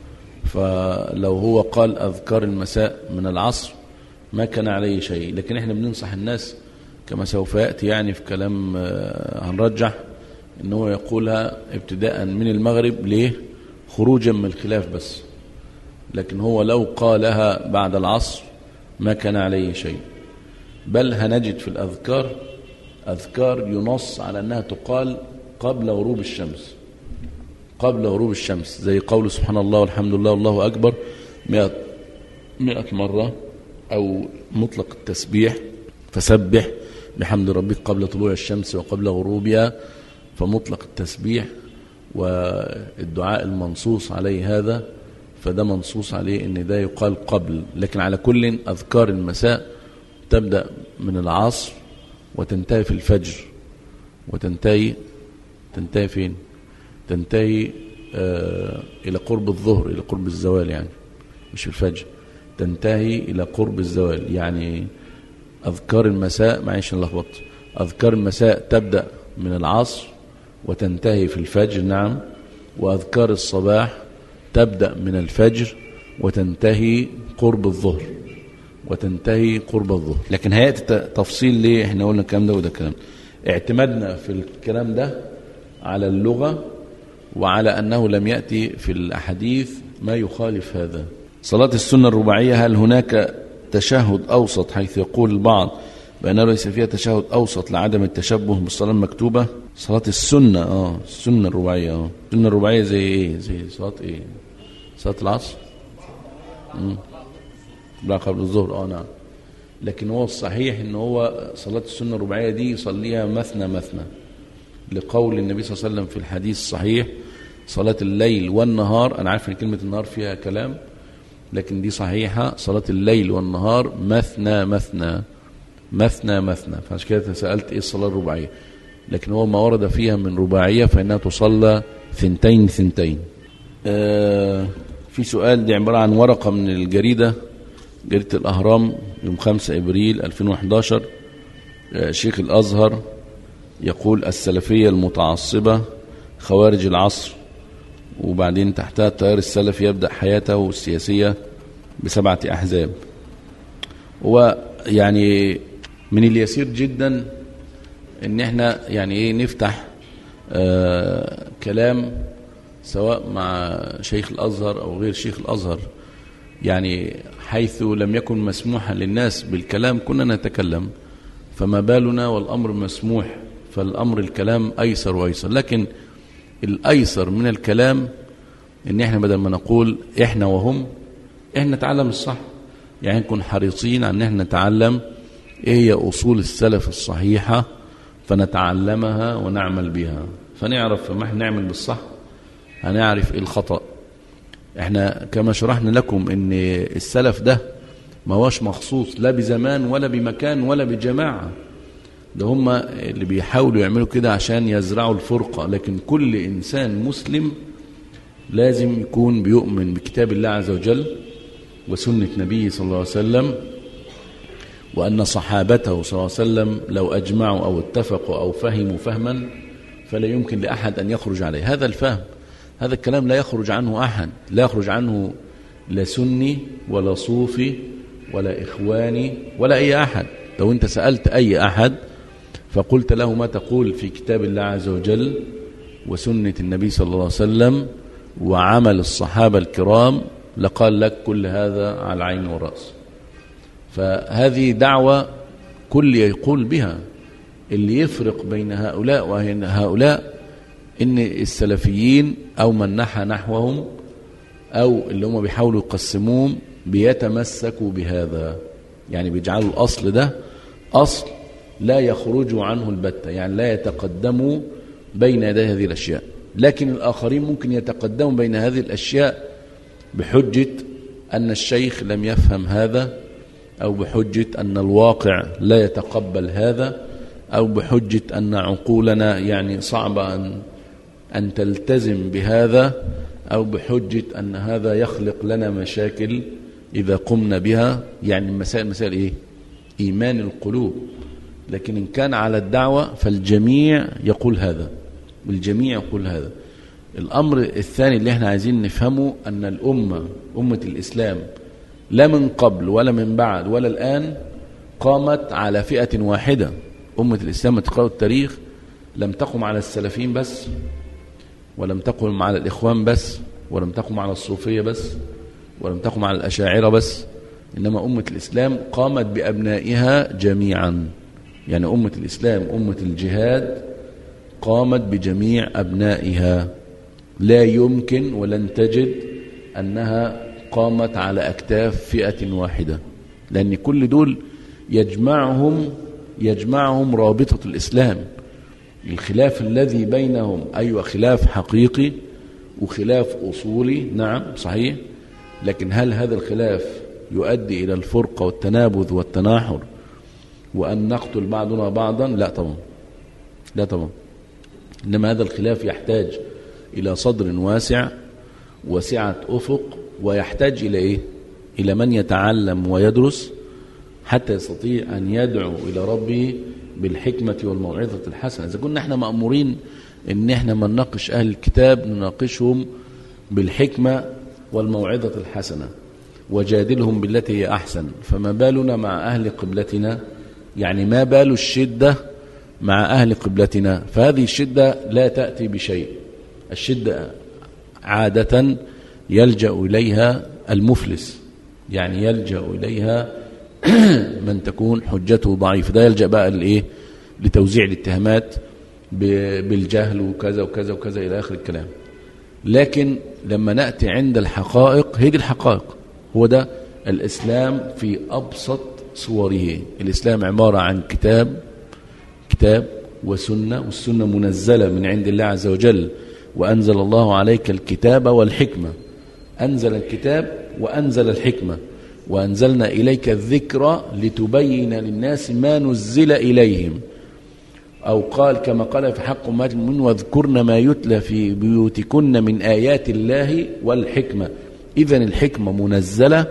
فلو هو قال اذكار المساء من العصر ما كان عليه شيء لكن احنا بننصح الناس كما سوف ياتي يعني في كلام آه، هنرجح ان هو يقولها ابتداء من المغرب ليه خروجا من الخلاف بس لكن هو لو قالها بعد العصر ما كان عليه شيء بل هنجد في الأذكار أذكار ينص على أنها تقال قبل غروب الشمس قبل غروب الشمس زي قول سبحان الله والحمد لله والله أكبر مئة, مئة مرة أو مطلق التسبيح فسبح بحمد ربك قبل طلوع الشمس وقبل غروبها فمطلق التسبيح والدعاء المنصوص عليه هذا فده منصوص عليه ان ده يقال قبل لكن على كل اذكار المساء تبدا من العصر وتنتهي في الفجر وتنتهي تنتهي فين تنتهي آه الى قرب الظهر الى قرب الزوال يعني مش في الفجر تنتهي الى قرب الزوال يعني اذكار المساء معيش نلخبط اذكار المساء تبدا من العصر وتنتهي في الفجر نعم واذكار الصباح تبدا من الفجر وتنتهي قرب الظهر وتنتهي قرب الظهر لكن هياتي ت- تفصيل ليه احنا قلنا الكلام ده وده الكلام اعتمدنا في الكلام ده على اللغه وعلى انه لم ياتي في الاحاديث ما يخالف هذا صلاه السنه الرباعيه هل هناك تشهد اوسط حيث يقول البعض بأنه ليس فيها تشهد أوسط لعدم التشبه بالصلاة المكتوبة صلاة السنة اه السنة الرباعية اه السنة الرباعية زي ايه زي صلاة ايه صلاة العصر مم. لا قبل الظهر اه نعم لكن هو الصحيح ان هو صلاة السنة الرباعية دي يصليها مثنى مثنى لقول النبي صلى الله عليه وسلم في الحديث الصحيح صلاة الليل والنهار أنا عارف إن كلمة النهار فيها كلام لكن دي صحيحة صلاة الليل والنهار مثنى مثنى مثنى مثنى فعشان كده سألت إيه الصلاة الرباعية لكن هو ما ورد فيها من رباعية فإنها تصلى ثنتين ثنتين آه في سؤال دي عبارة عن ورقة من الجريدة جريدة الأهرام يوم 5 إبريل 2011 آه شيخ الأزهر يقول السلفية المتعصبة خوارج العصر وبعدين تحتها التيار السلفي يبدأ حياته السياسية بسبعة أحزاب ويعني من اليسير جدا ان احنا يعني ايه نفتح آه كلام سواء مع شيخ الازهر او غير شيخ الازهر يعني حيث لم يكن مسموحا للناس بالكلام كنا نتكلم فما بالنا والامر مسموح فالامر الكلام ايسر وايسر لكن الايسر من الكلام ان احنا بدل ما نقول احنا وهم احنا نتعلم الصح يعني نكون حريصين على ان احنا نتعلم ايه هي اصول السلف الصحيحه فنتعلمها ونعمل بها فنعرف فما احنا نعمل بالصح هنعرف ايه الخطأ احنا كما شرحنا لكم ان السلف ده ما هوش مخصوص لا بزمان ولا بمكان ولا بجماعة ده هم اللي بيحاولوا يعملوا كده عشان يزرعوا الفرقة لكن كل إنسان مسلم لازم يكون بيؤمن بكتاب الله عز وجل وسنة نبيه صلى الله عليه وسلم وأن صحابته صلى الله عليه وسلم لو أجمعوا أو اتفقوا أو فهموا فهما فلا يمكن لأحد أن يخرج عليه هذا الفهم هذا الكلام لا يخرج عنه أحد لا يخرج عنه لا سني ولا صوفي ولا إخواني ولا أي أحد لو أنت سألت أي أحد فقلت له ما تقول في كتاب الله عز وجل وسنة النبي صلى الله عليه وسلم وعمل الصحابة الكرام لقال لك كل هذا على العين والرأس فهذه دعوة كل يقول بها اللي يفرق بين هؤلاء وهؤلاء ان السلفيين او من نحى نحوهم او اللي هم بيحاولوا يقسموهم بيتمسكوا بهذا يعني بيجعلوا الاصل ده اصل لا يخرجوا عنه البتة يعني لا يتقدموا بين يدي هذه الاشياء لكن الاخرين ممكن يتقدموا بين هذه الاشياء بحجة ان الشيخ لم يفهم هذا او بحجة ان الواقع لا يتقبل هذا او بحجة ان عقولنا يعني صعبة ان أن تلتزم بهذا أو بحجة أن هذا يخلق لنا مشاكل إذا قمنا بها يعني المسائل مسائل إيه إيمان القلوب لكن إن كان على الدعوة فالجميع يقول هذا الجميع يقول هذا الأمر الثاني اللي احنا عايزين نفهمه أن الأمة أمة الإسلام لا من قبل ولا من بعد ولا الآن قامت على فئة واحدة أمة الإسلام تقرأوا التاريخ لم تقم على السلفيين بس ولم تقم على الإخوان بس ولم تقم على الصوفية بس ولم تقم على الأشاعرة بس إنما أمة الإسلام قامت بأبنائها جميعا يعني أمة الإسلام أمة الجهاد قامت بجميع أبنائها لا يمكن ولن تجد أنها قامت على أكتاف فئة واحدة لأن كل دول يجمعهم يجمعهم رابطة الإسلام الخلاف الذي بينهم أيوة خلاف حقيقي وخلاف أصولي نعم صحيح لكن هل هذا الخلاف يؤدي إلى الفرقة والتنابذ والتناحر وأن نقتل بعضنا بعضا لا طبعا لا طبعا إنما هذا الخلاف يحتاج إلى صدر واسع وسعة أفق ويحتاج إلى إيه إلى من يتعلم ويدرس حتى يستطيع أن يدعو إلى ربه بالحكمة والموعظة الحسنة إذا كنا احنا مأمورين ان احنا ما نناقش أهل الكتاب نناقشهم بالحكمة والموعظة الحسنة وجادلهم بالتي هي أحسن فما بالنا مع أهل قبلتنا يعني ما بال الشدة مع أهل قبلتنا فهذه الشدة لا تأتي بشيء الشدة عادة يلجأ إليها المفلس يعني يلجأ إليها من تكون حجته ضعيفة ده يلجأ بقى لإيه لتوزيع الاتهامات بالجهل وكذا وكذا وكذا إلى آخر الكلام لكن لما نأتي عند الحقائق هي دي الحقائق هو ده الإسلام في أبسط صوره الإسلام عبارة عن كتاب كتاب وسنة والسنة منزلة من عند الله عز وجل وأنزل الله عليك الكتاب والحكمة أنزل الكتاب وأنزل الحكمة وأنزلنا إليك الذكر لتبين للناس ما نزل إليهم أو قال كما قال في حق أمات المؤمنين واذكرن ما يتلى في بيوتكن من آيات الله والحكمة إذا الحكمة منزلة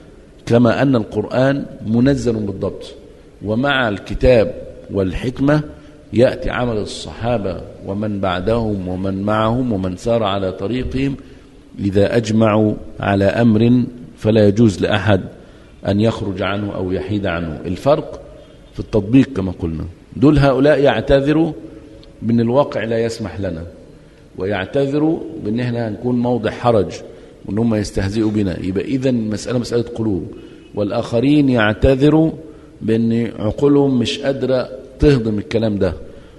كما أن القرآن منزل بالضبط ومع الكتاب والحكمة يأتي عمل الصحابة ومن بعدهم ومن معهم ومن سار على طريقهم إذا أجمعوا على أمر فلا يجوز لأحد أن يخرج عنه أو يحيد عنه الفرق في التطبيق كما قلنا دول هؤلاء يعتذروا بأن الواقع لا يسمح لنا ويعتذروا بأن احنا هنكون موضع حرج وأن هم يستهزئوا بنا يبقى إذا المسألة مسألة قلوب والآخرين يعتذروا بأن عقولهم مش قادرة تهضم الكلام ده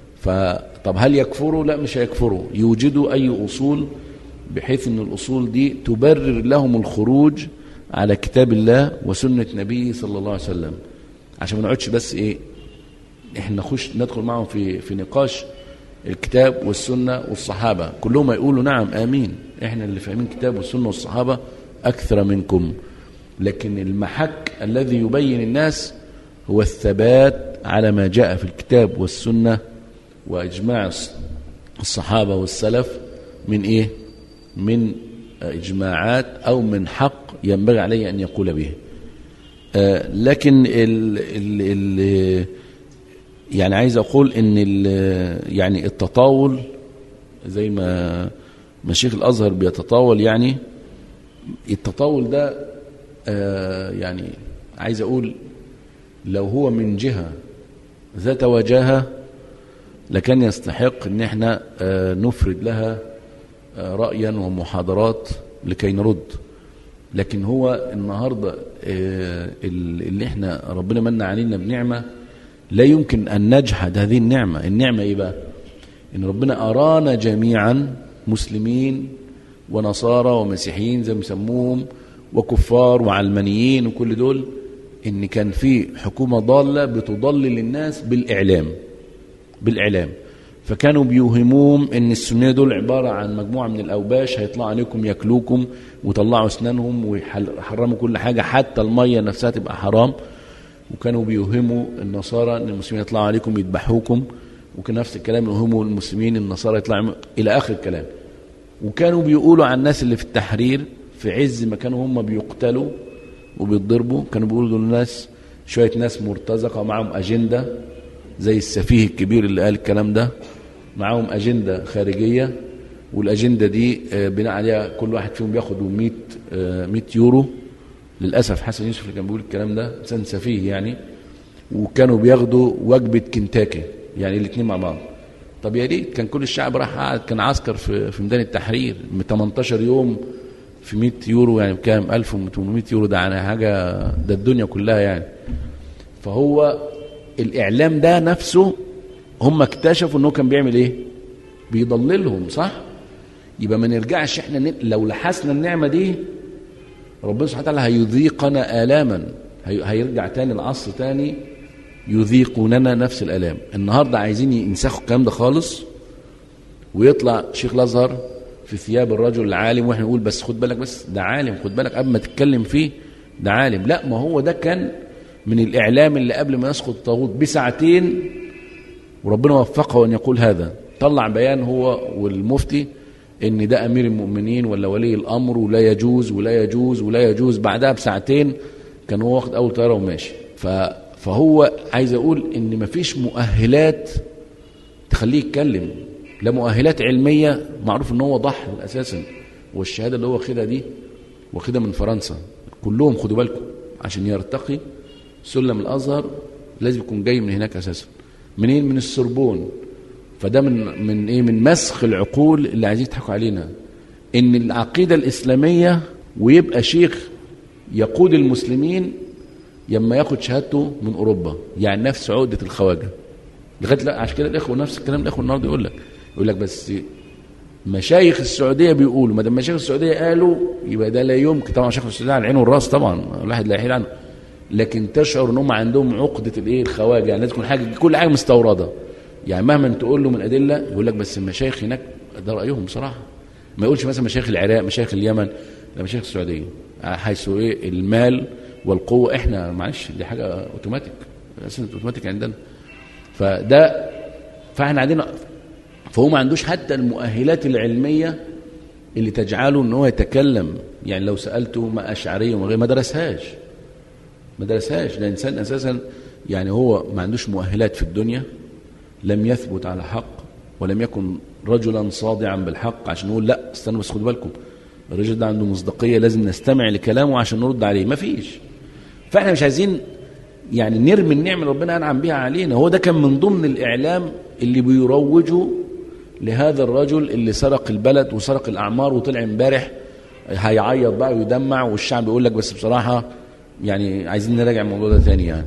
فطب هل يكفروا لا مش هيكفروا يوجدوا أي أصول بحيث أن الأصول دي تبرر لهم الخروج على كتاب الله وسنة نبيه صلى الله عليه وسلم عشان ما نقعدش بس ايه احنا نخش ندخل معهم في في نقاش الكتاب والسنة والصحابة كلهم يقولوا نعم آمين احنا اللي فاهمين الكتاب والسنة والصحابة أكثر منكم لكن المحك الذي يبين الناس هو الثبات على ما جاء في الكتاب والسنة وإجماع الصحابة والسلف من إيه من إجماعات أو من حق ينبغي عليه أن يقول به آه لكن ال ال ال يعني عايز أقول أن يعني التطاول زي ما مشيخ الأزهر بيتطاول يعني التطاول ده آه يعني عايز أقول لو هو من جهة ذات وجاهة لكان يستحق ان احنا آه، نفرد لها آه، رأيا ومحاضرات لكي نرد لكن هو النهاردة آه، اللي احنا ربنا من علينا بنعمة لا يمكن أن نجحد هذه النعمة النعمة ايه بقى ان ربنا أرانا جميعا مسلمين ونصارى ومسيحيين زي ما يسموهم وكفار وعلمانيين وكل دول ان كان في حكومة ضالة بتضلل الناس بالإعلام بالإعلام فكانوا بيوهموهم ان السنية دول عبارة عن مجموعة من الأوباش هيطلعوا عليكم ياكلوكم ويطلعوا اسنانهم ويحرموا كل حاجة حتى المية نفسها تبقى حرام وكانوا بيوهموا النصارى ان المسلمين يطلعوا عليكم يذبحوكم وكان نفس الكلام يوهموا المسلمين النصارى يطلعوا الى اخر الكلام وكانوا بيقولوا عن الناس اللي في التحرير في عز ما كانوا هم بيقتلوا وبيتضربوا كانوا بيقولوا للناس شوية ناس مرتزقة ومعهم أجندة زي السفيه الكبير اللي قال الكلام ده معاهم أجندة خارجية والأجندة دي آه، بناء عليها كل واحد فيهم بياخد 100 100 يورو للأسف حسن يوسف اللي كان بيقول الكلام ده إنسان سفيه يعني وكانوا بياخدوا وجبة كنتاكي يعني الاثنين مع بعض طب يا ريت كان كل الشعب راح قاعد كان عسكر في في ميدان التحرير من 18 يوم في 100 يورو يعني بكام 1800 يورو ده يعني حاجه ده الدنيا كلها يعني فهو الاعلام ده نفسه هم اكتشفوا انه كان بيعمل ايه بيضللهم صح يبقى ما نرجعش احنا ن... لو لحسنا النعمه دي ربنا سبحانه وتعالى هيذيقنا الاما هي... هيرجع تاني العصر تاني يذيقوننا نفس الالام النهارده عايزين ينسخوا الكلام ده خالص ويطلع شيخ الازهر في ثياب الرجل العالم واحنا نقول بس خد بالك بس ده عالم خد بالك قبل ما تتكلم فيه ده عالم لا ما هو ده كان من الاعلام اللي قبل ما يسقط الطاغوت بساعتين وربنا وفقه ان يقول هذا طلع بيان هو والمفتي ان ده امير المؤمنين ولا ولي الامر ولا يجوز ولا يجوز ولا يجوز بعدها بساعتين كان هو واخد اول طياره وماشي فهو عايز اقول ان مفيش مؤهلات تخليه يتكلم لا مؤهلات علمية معروف ان هو ضحل اساسا والشهادة اللي هو واخدها دي واخدها من فرنسا كلهم خدوا بالكم عشان يرتقي سلم الازهر لازم يكون جاي من هناك اساسا منين من السربون فده من من ايه من مسخ العقول اللي عايزين يضحكوا علينا ان العقيده الاسلاميه ويبقى شيخ يقود المسلمين لما ياخد شهادته من اوروبا يعني نفس عقده الخواجه لغايه لا عشان كده الاخوه نفس الكلام الاخوه النهارده يقول لك يقول لك بس مشايخ السعوديه بيقولوا ما دام مشايخ السعوديه قالوا يبقى ده لا يمكن طبعا مشايخ السعوديه على العين والراس طبعا الواحد لا يحيل عنه لكن تشعر ان هم عندهم عقده الايه الخواجه يعني لازم تكون حاجه كل حاجه مستورده يعني مهما تقول له من ادله يقول لك بس المشايخ هناك ده رايهم بصراحه ما يقولش مثلا مشايخ العراق مشايخ اليمن لا مشايخ السعوديه حيث ايه المال والقوه احنا معلش دي حاجه اوتوماتيك اساسا اوتوماتيك عندنا فده فاحنا عندنا فهو ما عندوش حتى المؤهلات العلمية اللي تجعله ان هو يتكلم يعني لو سألته ما أشعرية وما غير ما درسهاش ما درسهاش ده إنسان أساسا يعني هو ما عندوش مؤهلات في الدنيا لم يثبت على حق ولم يكن رجلا صادعا بالحق عشان نقول لا استنوا بس خدوا بالكم الرجل ده عنده مصداقية لازم نستمع لكلامه عشان نرد عليه ما فيش فاحنا مش عايزين يعني نرمي النعمة اللي ربنا أنعم بها علينا هو ده كان من ضمن الإعلام اللي بيروجوا لهذا الرجل اللي سرق البلد وسرق الأعمار وطلع امبارح هيعيط بقى ويدمع والشعب يقول لك بس بصراحة يعني عايزين نراجع الموضوع ده تاني يعني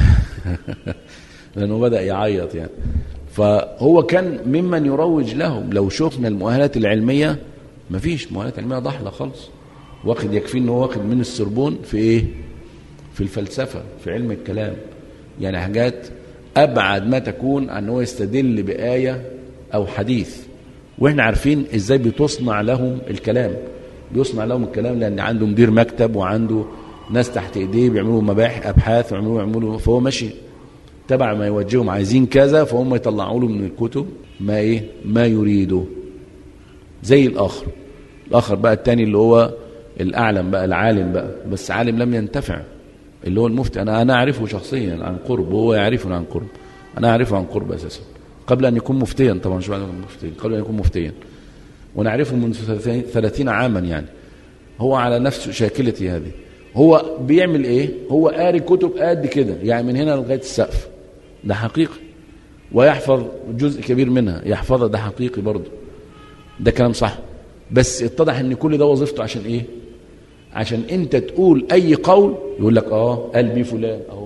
لأنه بدأ يعيط يعني فهو كان ممن يروج لهم لو شفنا المؤهلات العلمية مفيش مؤهلات علمية ضحلة خالص واخد يكفي ان هو واخد من السربون في ايه في الفلسفة في علم الكلام يعني حاجات أبعد ما تكون عن هو يستدل بآية أو حديث وإحنا عارفين إزاي بتصنع لهم الكلام بيصنع لهم الكلام لأن عنده مدير مكتب وعنده ناس تحت إيديه بيعملوا مباحث أبحاث ويعملوا يعملوا فهو ماشي تبع ما يوجههم عايزين كذا فهم يطلعوا له من الكتب ما إيه ما يريده زي الآخر الآخر بقى التاني اللي هو الأعلم بقى العالم بقى بس عالم لم ينتفع اللي هو المفتي أنا أنا أعرفه شخصيا عن قرب وهو يعرفني عن قرب أنا أعرفه عن قرب أساسا قبل أن يكون مفتيا طبعا شو بعد مفتيا قبل أن يكون مفتيا ونعرفه منذ 30 عاما يعني هو على نفس شاكلتي هذه هو بيعمل ايه هو قاري كتب قد كده يعني من هنا لغايه السقف ده حقيقي ويحفظ جزء كبير منها يحفظها ده حقيقي برضه ده كلام صح بس اتضح ان كل ده وظيفته عشان ايه عشان انت تقول اي قول يقول لك اه قلبي فلان اهو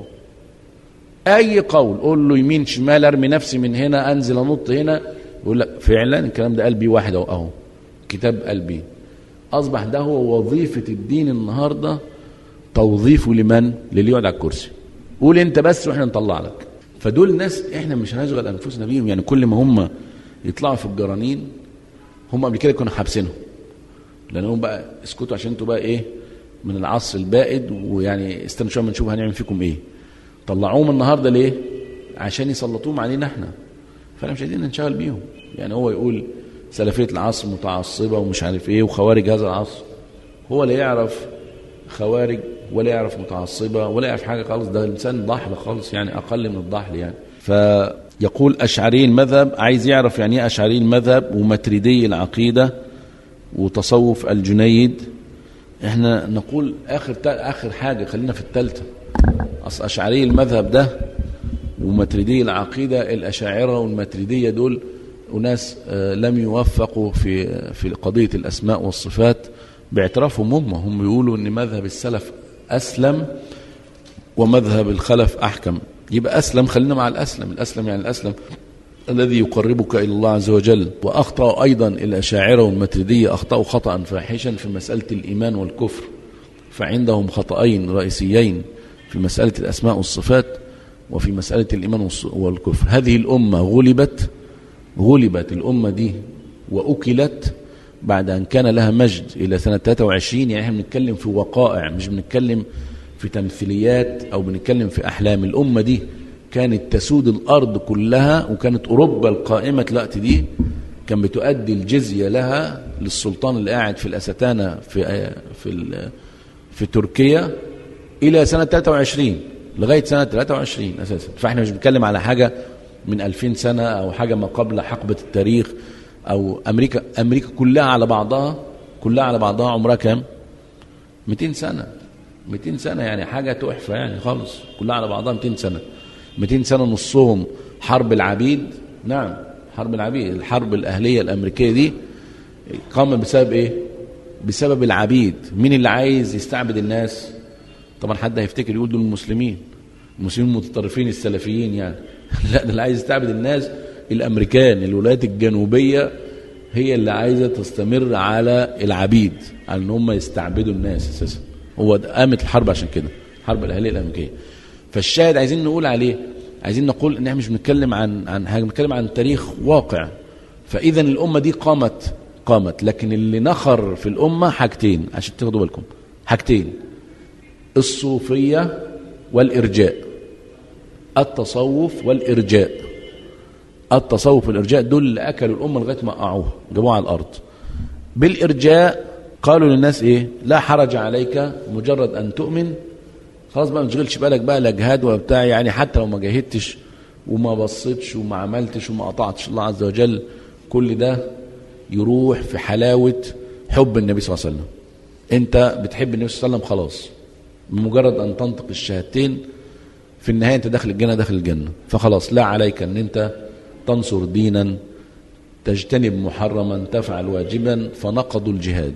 اي قول قول له يمين شمال ارمي نفسي من هنا انزل انط هنا يقول لك فعلا الكلام ده قلبي واحد اهو اهو كتاب قلبي اصبح ده هو وظيفه الدين النهارده توظيفه لمن للي يقعد على الكرسي قول انت بس واحنا نطلع لك فدول ناس احنا مش هنشغل انفسنا بيهم يعني كل ما هم يطلعوا في الجرانين هم قبل كده كانوا حابسينهم لانهم بقى اسكتوا عشان انتوا بقى ايه من العصر البائد ويعني استنوا شويه ما نشوف هنعمل فيكم ايه طلعوهم النهارده ليه عشان يسلطوهم علينا احنا فاحنا مش عايزين ننشغل بيهم يعني هو يقول سلفيه العصر متعصبه ومش عارف ايه وخوارج هذا العصر هو لا يعرف خوارج ولا يعرف متعصبه ولا يعرف حاجه خالص ده انسان ضحل خالص يعني اقل من الضحل يعني فيقول اشعري المذهب عايز يعرف يعني ايه اشعري المذهب ومتريدي العقيده وتصوف الجنيد احنا نقول اخر اخر حاجه خلينا في الثالثه اصل اشعري المذهب ده ومتريدي العقيده الاشاعره والمتريديه دول وناس لم يوفقوا في في قضيه الاسماء والصفات باعترافهم هم هم بيقولوا ان مذهب السلف اسلم ومذهب الخلف احكم يبقى اسلم خلينا مع الاسلم الاسلم يعني الاسلم الذي يقربك الى الله عز وجل واخطا ايضا الاشاعره والمتريديه اخطاوا خطا فاحشا في مساله الايمان والكفر فعندهم خطأين رئيسيين في مساله الاسماء والصفات وفي مساله الايمان والكفر هذه الامه غلبت غلبت الامه دي واكلت بعد أن كان لها مجد إلى سنة 23 يعني احنا بنتكلم في وقائع مش بنتكلم في تمثيليات أو بنتكلم في أحلام الأمة دي كانت تسود الأرض كلها وكانت أوروبا القائمة الوقت دي كان بتؤدي الجزية لها للسلطان اللي قاعد في الأستانة في في في تركيا إلى سنة 23 لغاية سنة 23 أساسا فاحنا مش بنتكلم على حاجة من 2000 سنة أو حاجة ما قبل حقبة التاريخ او امريكا امريكا كلها على بعضها كلها على بعضها عمرها كام 200 سنه 200 سنه يعني حاجه تحفه يعني خالص كلها على بعضها 200 سنه 200 سنه نصهم حرب العبيد نعم حرب العبيد الحرب الاهليه الامريكيه دي قام بسبب ايه بسبب العبيد مين اللي عايز يستعبد الناس طبعا حد هيفتكر يقول دول المسلمين المسلمين المتطرفين السلفيين يعني لا ده اللي عايز يستعبد الناس الامريكان الولايات الجنوبيه هي اللي عايزه تستمر على العبيد على ان هم يستعبدوا الناس اساسا هو قامت الحرب عشان كده الحرب الاهليه الامريكيه فالشاهد عايزين نقول عليه عايزين نقول ان احنا مش بنتكلم عن عن حاجه بنتكلم عن تاريخ واقع فاذا الامه دي قامت قامت لكن اللي نخر في الامه حاجتين عشان تاخدوا بالكم حاجتين الصوفيه والارجاء التصوف والارجاء التصوف والارجاء دول اللي اكلوا الامه لغايه ما وقعوها جابوها على الارض بالارجاء قالوا للناس ايه لا حرج عليك مجرد ان تؤمن خلاص بقى ما تشغلش بالك بقى لا جهاد ولا بتاع يعني حتى لو ما جاهدتش وما بصيتش وما عملتش وما قطعتش الله عز وجل كل ده يروح في حلاوه حب النبي صلى الله عليه وسلم انت بتحب النبي صلى الله عليه وسلم خلاص بمجرد ان تنطق الشهادتين في النهايه انت داخل الجنه داخل الجنه فخلاص لا عليك ان انت تنصر دينا تجتنب محرما تفعل واجبا فنقضوا الجهاد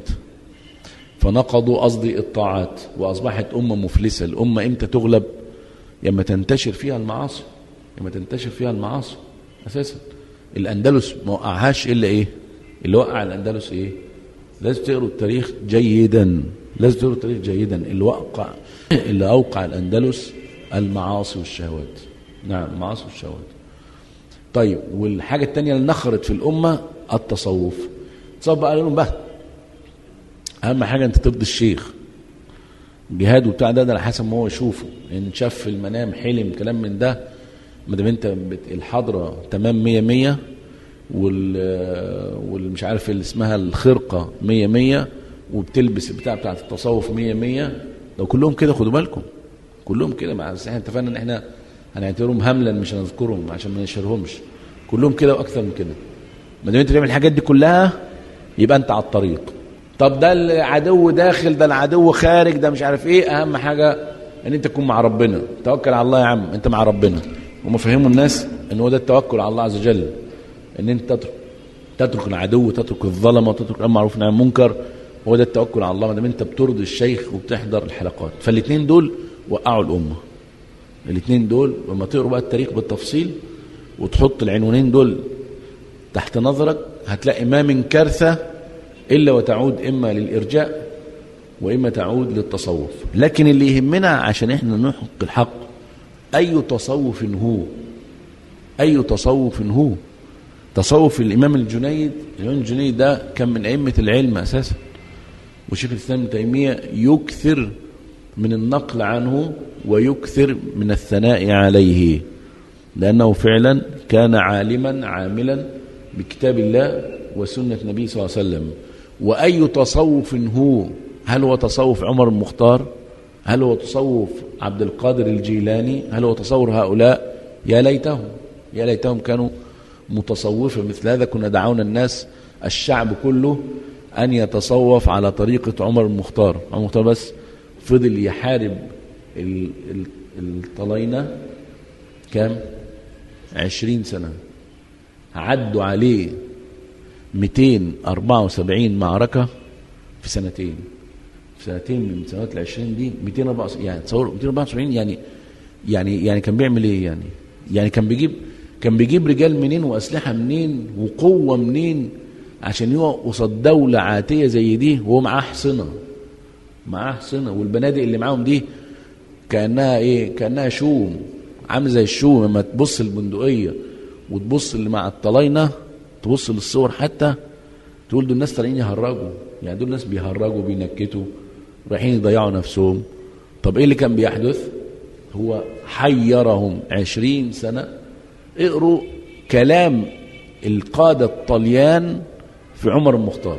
فنقضوا قصدي الطاعات واصبحت امه مفلسه الامه امتى تغلب لما تنتشر فيها المعاصي لما تنتشر فيها المعاصي اساسا الاندلس ما وقعهاش الا ايه اللي وقع الاندلس ايه لازم تقروا التاريخ جيدا لازم تقروا التاريخ جيدا اللي وقع اللي اوقع الاندلس المعاصي والشهوات نعم المعاصي والشهوات طيب والحاجة التانية اللي نخرت في الأمة التصوف تصوف بقى لهم بقى أهم حاجة أنت ترضي الشيخ جهاد وبتاع ده ده على حسب ما هو يشوفه إن شاف في المنام حلم كلام من ده ما دام أنت الحضرة تمام مية مية وال والمش عارف اللي اسمها الخرقة مية مية وبتلبس البتاع بتاعت التصوف مية مية لو كلهم كده خدوا بالكم كلهم كده مع احنا اتفقنا ان احنا هنعتبرهم هملا مش هنذكرهم عشان ما نشهرهمش كلهم كده واكثر من كده ما دام انت بتعمل الحاجات دي كلها يبقى انت على الطريق طب ده العدو داخل ده العدو خارج ده مش عارف ايه اهم حاجه ان انت تكون مع ربنا توكل على الله يا عم انت مع ربنا هم فهموا الناس ان هو ده التوكل على الله عز وجل ان انت تترك تترك العدو وتترك الظلم وتترك الامر معروف عن المنكر هو ده التوكل على الله ما دام انت بترضي الشيخ وبتحضر الحلقات فالاثنين دول وقعوا الامه الاثنين دول لما تقروا بقى التاريخ بالتفصيل وتحط العنوانين دول تحت نظرك هتلاقي ما من كارثه الا وتعود اما للارجاء واما تعود للتصوف لكن اللي يهمنا عشان احنا نحق الحق اي تصوف هو اي تصوف هو تصوف الامام الجنيد الامام الجنيد ده كان من ائمه العلم اساسا وشيخ الاسلام ابن تيميه يكثر من النقل عنه ويكثر من الثناء عليه لانه فعلا كان عالما عاملا بكتاب الله وسنه النبي صلى الله عليه وسلم واي تصوف هو هل هو تصوف عمر المختار هل هو تصوف عبد القادر الجيلاني هل هو تصور هؤلاء يا ليتهم يا ليتهم كانوا متصوفة مثل هذا كنا دعونا الناس الشعب كله أن يتصوف على طريقة عمر المختار عمر المختار بس فضل يحارب ال- ال- الطلاينة كام عشرين سنة عدوا عليه 274 معركة في سنتين في سنتين من سنوات العشرين دي 274 يعني تصوروا 274 يعني يعني يعني كان بيعمل ايه يعني يعني كان بيجيب كان بيجيب رجال منين واسلحه منين وقوه منين عشان يقف قصاد دوله عاتيه زي دي وهو معاه حصنه معاه حصنه والبنادق اللي معاهم دي كانها ايه كانها شوم عامل زي الشوم لما تبص البندقيه وتبص اللي مع الطلاينه تبص للصور حتى تقول دول الناس طالعين يهرجوا يعني دول ناس بيهرجوا بينكتوا رايحين يضيعوا نفسهم طب ايه اللي كان بيحدث هو حيرهم عشرين سنة اقروا كلام القادة الطليان في عمر المختار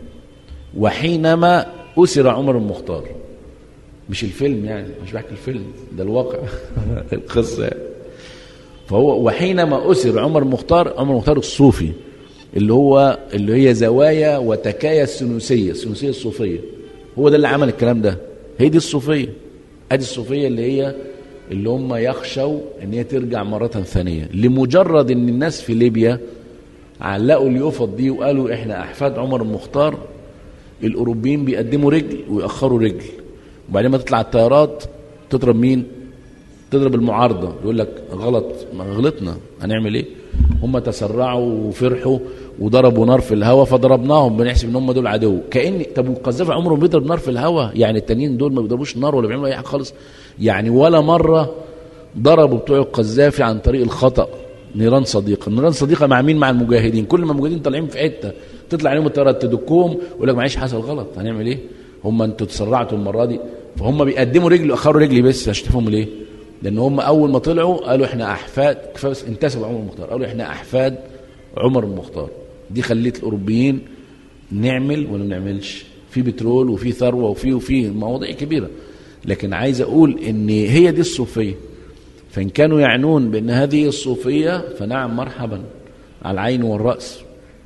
وحينما أسر عمر المختار مش الفيلم يعني مش بحكي الفيلم ده الواقع القصة يعني. فهو وحينما أسر عمر المختار عمر المختار الصوفي اللي هو اللي هي زوايا وتكايا السنوسية السنوسية الصوفية هو ده اللي عمل الكلام ده هي دي الصوفية ادي الصوفية اللي هي اللي هم يخشوا ان هي ترجع مرة ثانية لمجرد ان الناس في ليبيا علقوا اليوفط دي وقالوا احنا احفاد عمر المختار الاوروبيين بيقدموا رجل ويأخروا رجل وبعدين ما تطلع الطيارات تضرب مين تضرب المعارضة يقول لك غلط ما غلطنا هنعمل ايه هم تسرعوا وفرحوا وضربوا نار في الهواء فضربناهم بنحسب ان هم دول عدو كان طب والقذافي عمره ما بيضرب نار في الهواء يعني التانيين دول ما بيضربوش نار ولا بيعملوا اي حاجه خالص يعني ولا مره ضربوا بتوع القذافي عن طريق الخطا نيران صديقه نيران صديقه مع مين مع المجاهدين كل ما المجاهدين طالعين في حته تطلع عليهم الطيارات تدكهم ويقول لك معلش حصل غلط هنعمل ايه هم انتوا تسرعتوا المره دي فهم بيقدموا رجل واخروا رجلي بس هشتفهم ليه لان هم اول ما طلعوا قالوا احنا احفاد كفايه بس انتسبوا عمر المختار قالوا احنا احفاد عمر المختار دي خليت الاوروبيين نعمل ولا ما نعملش في بترول وفي ثروه وفي وفي مواضيع كبيره لكن عايز اقول ان هي دي الصوفيه فان كانوا يعنون بان هذه الصوفيه فنعم مرحبا على العين والراس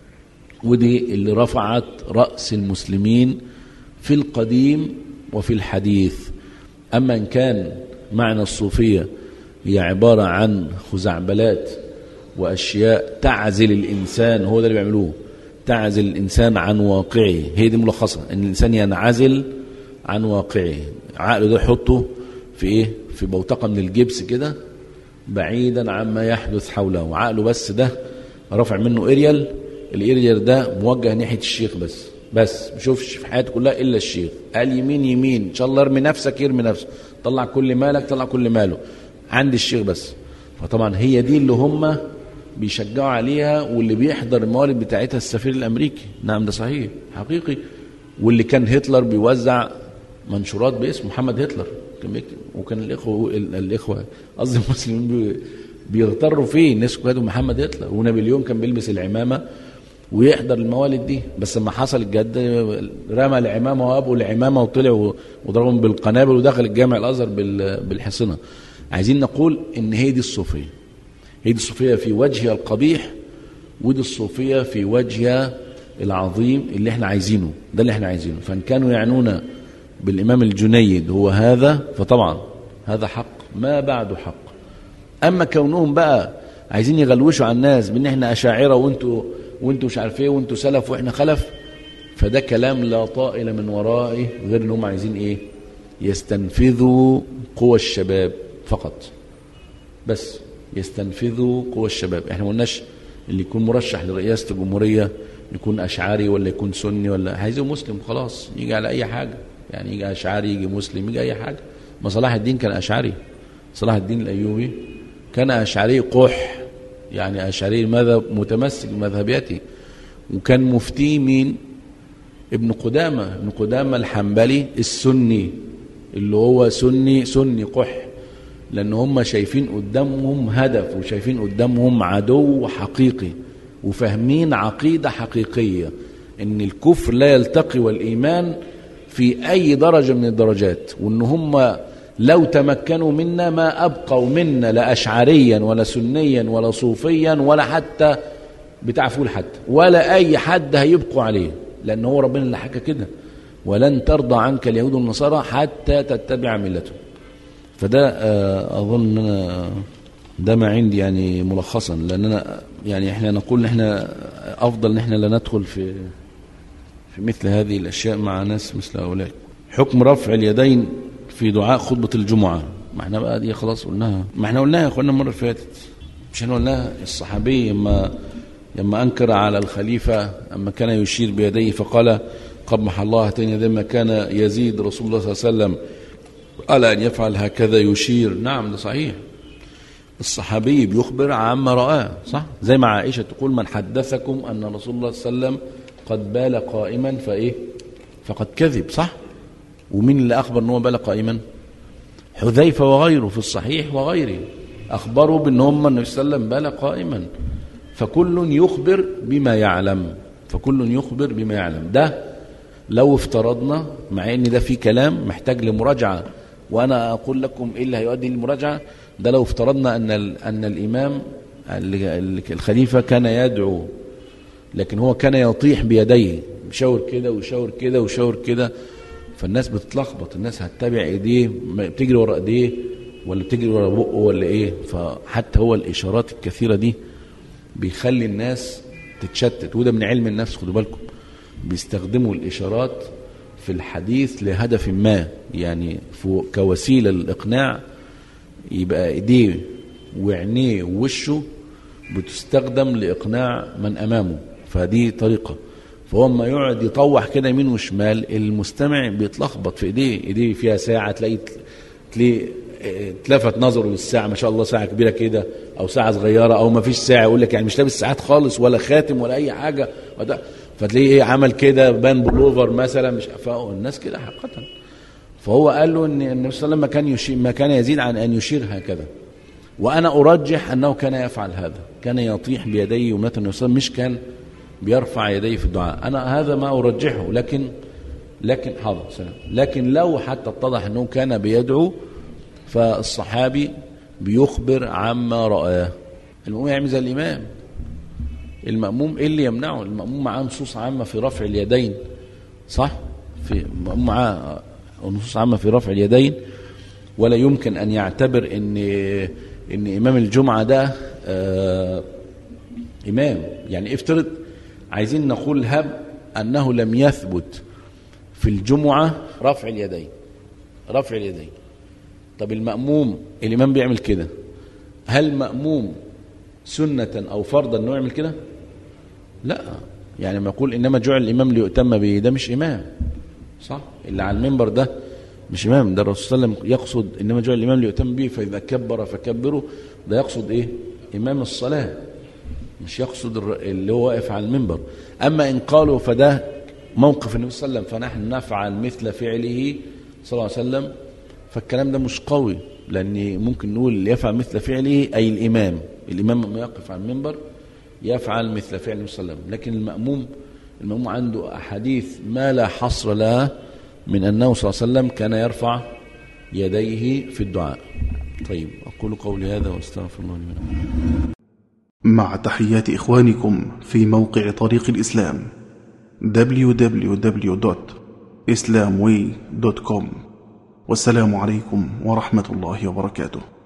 ودي اللي رفعت راس المسلمين في القديم وفي الحديث اما ان كان معنى الصوفيه هي عباره عن خزعبلات واشياء تعزل الانسان هو ده اللي بيعملوه تعزل الانسان عن واقعه هي دي ملخصه ان الانسان ينعزل عن واقعه عقله ده يحطه في ايه في بوتقه من الجبس كده بعيدا عما يحدث حوله عقله بس ده رافع منه اريال الاريال ده موجه ناحيه الشيخ بس بس ما بيشوفش في حياته كلها الا الشيخ قال يمين يمين ان شاء الله ارمي نفسك يرمي نفسه طلع كل مالك طلع كل ماله عند الشيخ بس فطبعا هي دي اللي هم بيشجعوا عليها واللي بيحضر الموالد بتاعتها السفير الامريكي نعم ده صحيح حقيقي واللي كان هتلر بيوزع منشورات باسم محمد هتلر كان بيكتب وكان الاخوه الاخوه قصدي المسلمين بي- بيغتروا فيه الناس كانوا محمد هتلر ونابليون كان بيلبس العمامه ويحضر الموالد دي بس لما حصل الجد رمى العمامه وابو العمامه وطلع و- وضربهم بالقنابل ودخل الجامع الازهر بال- بالحصنه عايزين نقول ان هي دي الصوفيه هي دي الصوفيه في وجهها القبيح ودي الصوفيه في وجهها العظيم اللي احنا عايزينه ده اللي احنا عايزينه فان كانوا يعنون بالامام الجنيد هو هذا فطبعا هذا حق ما بعده حق اما كونهم بقى عايزين يغلوشوا على الناس بان احنا اشاعره وانتوا وانتوا مش عارف ايه وانتوا سلف واحنا خلف فده كلام لا طائل من ورائه غير انهم عايزين ايه يستنفذوا قوى الشباب فقط بس يستنفذوا قوى الشباب احنا ما قلناش اللي يكون مرشح لرئاسه الجمهوريه يكون اشعري ولا يكون سني ولا عايزه مسلم خلاص يجي على اي حاجه يعني يجي اشعري يجي مسلم يجي اي حاجه ما صلاح الدين كان اشعري صلاح الدين الايوبي كان اشعري قح يعني اشعري ماذا متمسك بمذهبيته وكان مفتي مين ابن قدامه ابن قدامه الحنبلي السني اللي هو سني سني قح لان هم شايفين قدامهم هدف وشايفين قدامهم عدو حقيقي وفاهمين عقيده حقيقيه ان الكفر لا يلتقي والايمان في اي درجه من الدرجات وان هم لو تمكنوا منا ما ابقوا منا لا اشعريا ولا سنيا ولا صوفيا ولا حتى بتاع فول حتى ولا اي حد هيبقوا عليه لان هو ربنا اللي حكى كده ولن ترضى عنك اليهود والنصارى حتى تتبع ملتهم فده آه، اظن أنا ده ما عندي يعني ملخصا لان انا يعني احنا نقول ان احنا افضل ان احنا لا ندخل في في مثل هذه الاشياء مع ناس مثل هؤلاء حكم رفع اليدين في دعاء خطبه الجمعه ما احنا بقى دي خلاص قلناها ما احنا قلناها يا اخوانا المره اللي فاتت مش احنا قلناها الصحابي لما لما انكر على الخليفه اما كان يشير بيديه فقال قبح الله هاتين يدين ما كان يزيد رسول الله صلى الله عليه وسلم على ان يفعل هكذا يشير نعم ده صحيح الصحابي بيخبر عما رآه صح زي ما عائشة تقول من حدثكم أن رسول الله صلى الله عليه وسلم قد بال قائما فإيه فقد كذب صح ومين اللي أخبر أنه بال قائما حذيفة وغيره في الصحيح وغيره أخبروا بأن هم النبي صلى الله عليه وسلم بال قائما فكل يخبر بما يعلم فكل يخبر بما يعلم ده لو افترضنا مع ان ده في كلام محتاج لمراجعه وانا اقول لكم ايه اللي هيؤدي للمراجعه ده لو افترضنا ان ان الامام الخليفه كان يدعو لكن هو كان يطيح بيديه يشاور كده ويشاور كده ويشاور كده فالناس بتتلخبط الناس هتتابع ايديه بتجري ورا ايديه ولا بتجري ورا بقه ولا ايه فحتى هو الاشارات الكثيره دي بيخلي الناس تتشتت وده من علم النفس خدوا بالكم بيستخدموا الاشارات في الحديث لهدف ما يعني كوسيله للاقناع يبقى ايديه وعينيه ووشه بتستخدم لاقناع من امامه فدي طريقه فهو اما يقعد يطوح كده يمين وشمال المستمع بيتلخبط في ايديه ايديه فيها ساعه تلاقي تلاقي اتلفت نظره للساعه ما شاء الله ساعه كبيره كده او ساعه صغيره او ما فيش ساعه يقول لك يعني مش لابس ساعات خالص ولا خاتم ولا اي حاجه فتلاقيه ايه عمل كده بان بلوفر مثلا مش الناس كده حقيقه فهو قال له ان النبي صلى الله عليه وسلم ما كان يشير ما كان يزيد عن ان يشير هكذا وانا ارجح انه كان يفعل هذا كان يطيح بيديه ومات النبي صلى الله عليه وسلم مش كان بيرفع يديه في الدعاء انا هذا ما ارجحه لكن لكن حاضر سلام لكن لو حتى اتضح انه كان بيدعو فالصحابي بيخبر عما رآه المأموم يعمل زي الإمام المأموم إيه اللي يمنعه المأموم معاه نصوص عامة في رفع اليدين صح في المأموم معاه نصوص عامة في رفع اليدين ولا يمكن أن يعتبر إن إن إمام الجمعة ده آه إمام يعني افترض عايزين نقول هب أنه لم يثبت في الجمعة رفع اليدين رفع اليدين طب المأموم الإمام بيعمل كده هل مأموم سنة أو فرضا أنه يعمل كده لا يعني لما يقول إنما جعل الإمام ليؤتم به ده مش إمام صح اللي على المنبر ده مش إمام ده الرسول صلى الله عليه وسلم يقصد إنما جعل الإمام ليؤتم به فإذا كبر فكبروا ده يقصد إيه إمام الصلاة مش يقصد اللي هو واقف على المنبر أما إن قالوا فده موقف النبي صلى الله عليه وسلم فنحن نفعل مثل فعله صلى الله عليه وسلم فالكلام ده مش قوي لأن ممكن نقول يفعل مثل فعله أي الإمام الإمام لما يقف على المنبر يفعل مثل فعل النبي صلى الله عليه وسلم لكن المأموم المأموم عنده أحاديث ما لا حصر لها من أنه صلى الله عليه وسلم كان يرفع يديه في الدعاء طيب أقول قولي هذا واستغفر الله لي مع تحيات إخوانكم في موقع طريق الإسلام www.islamway.com والسلام عليكم ورحمة الله وبركاته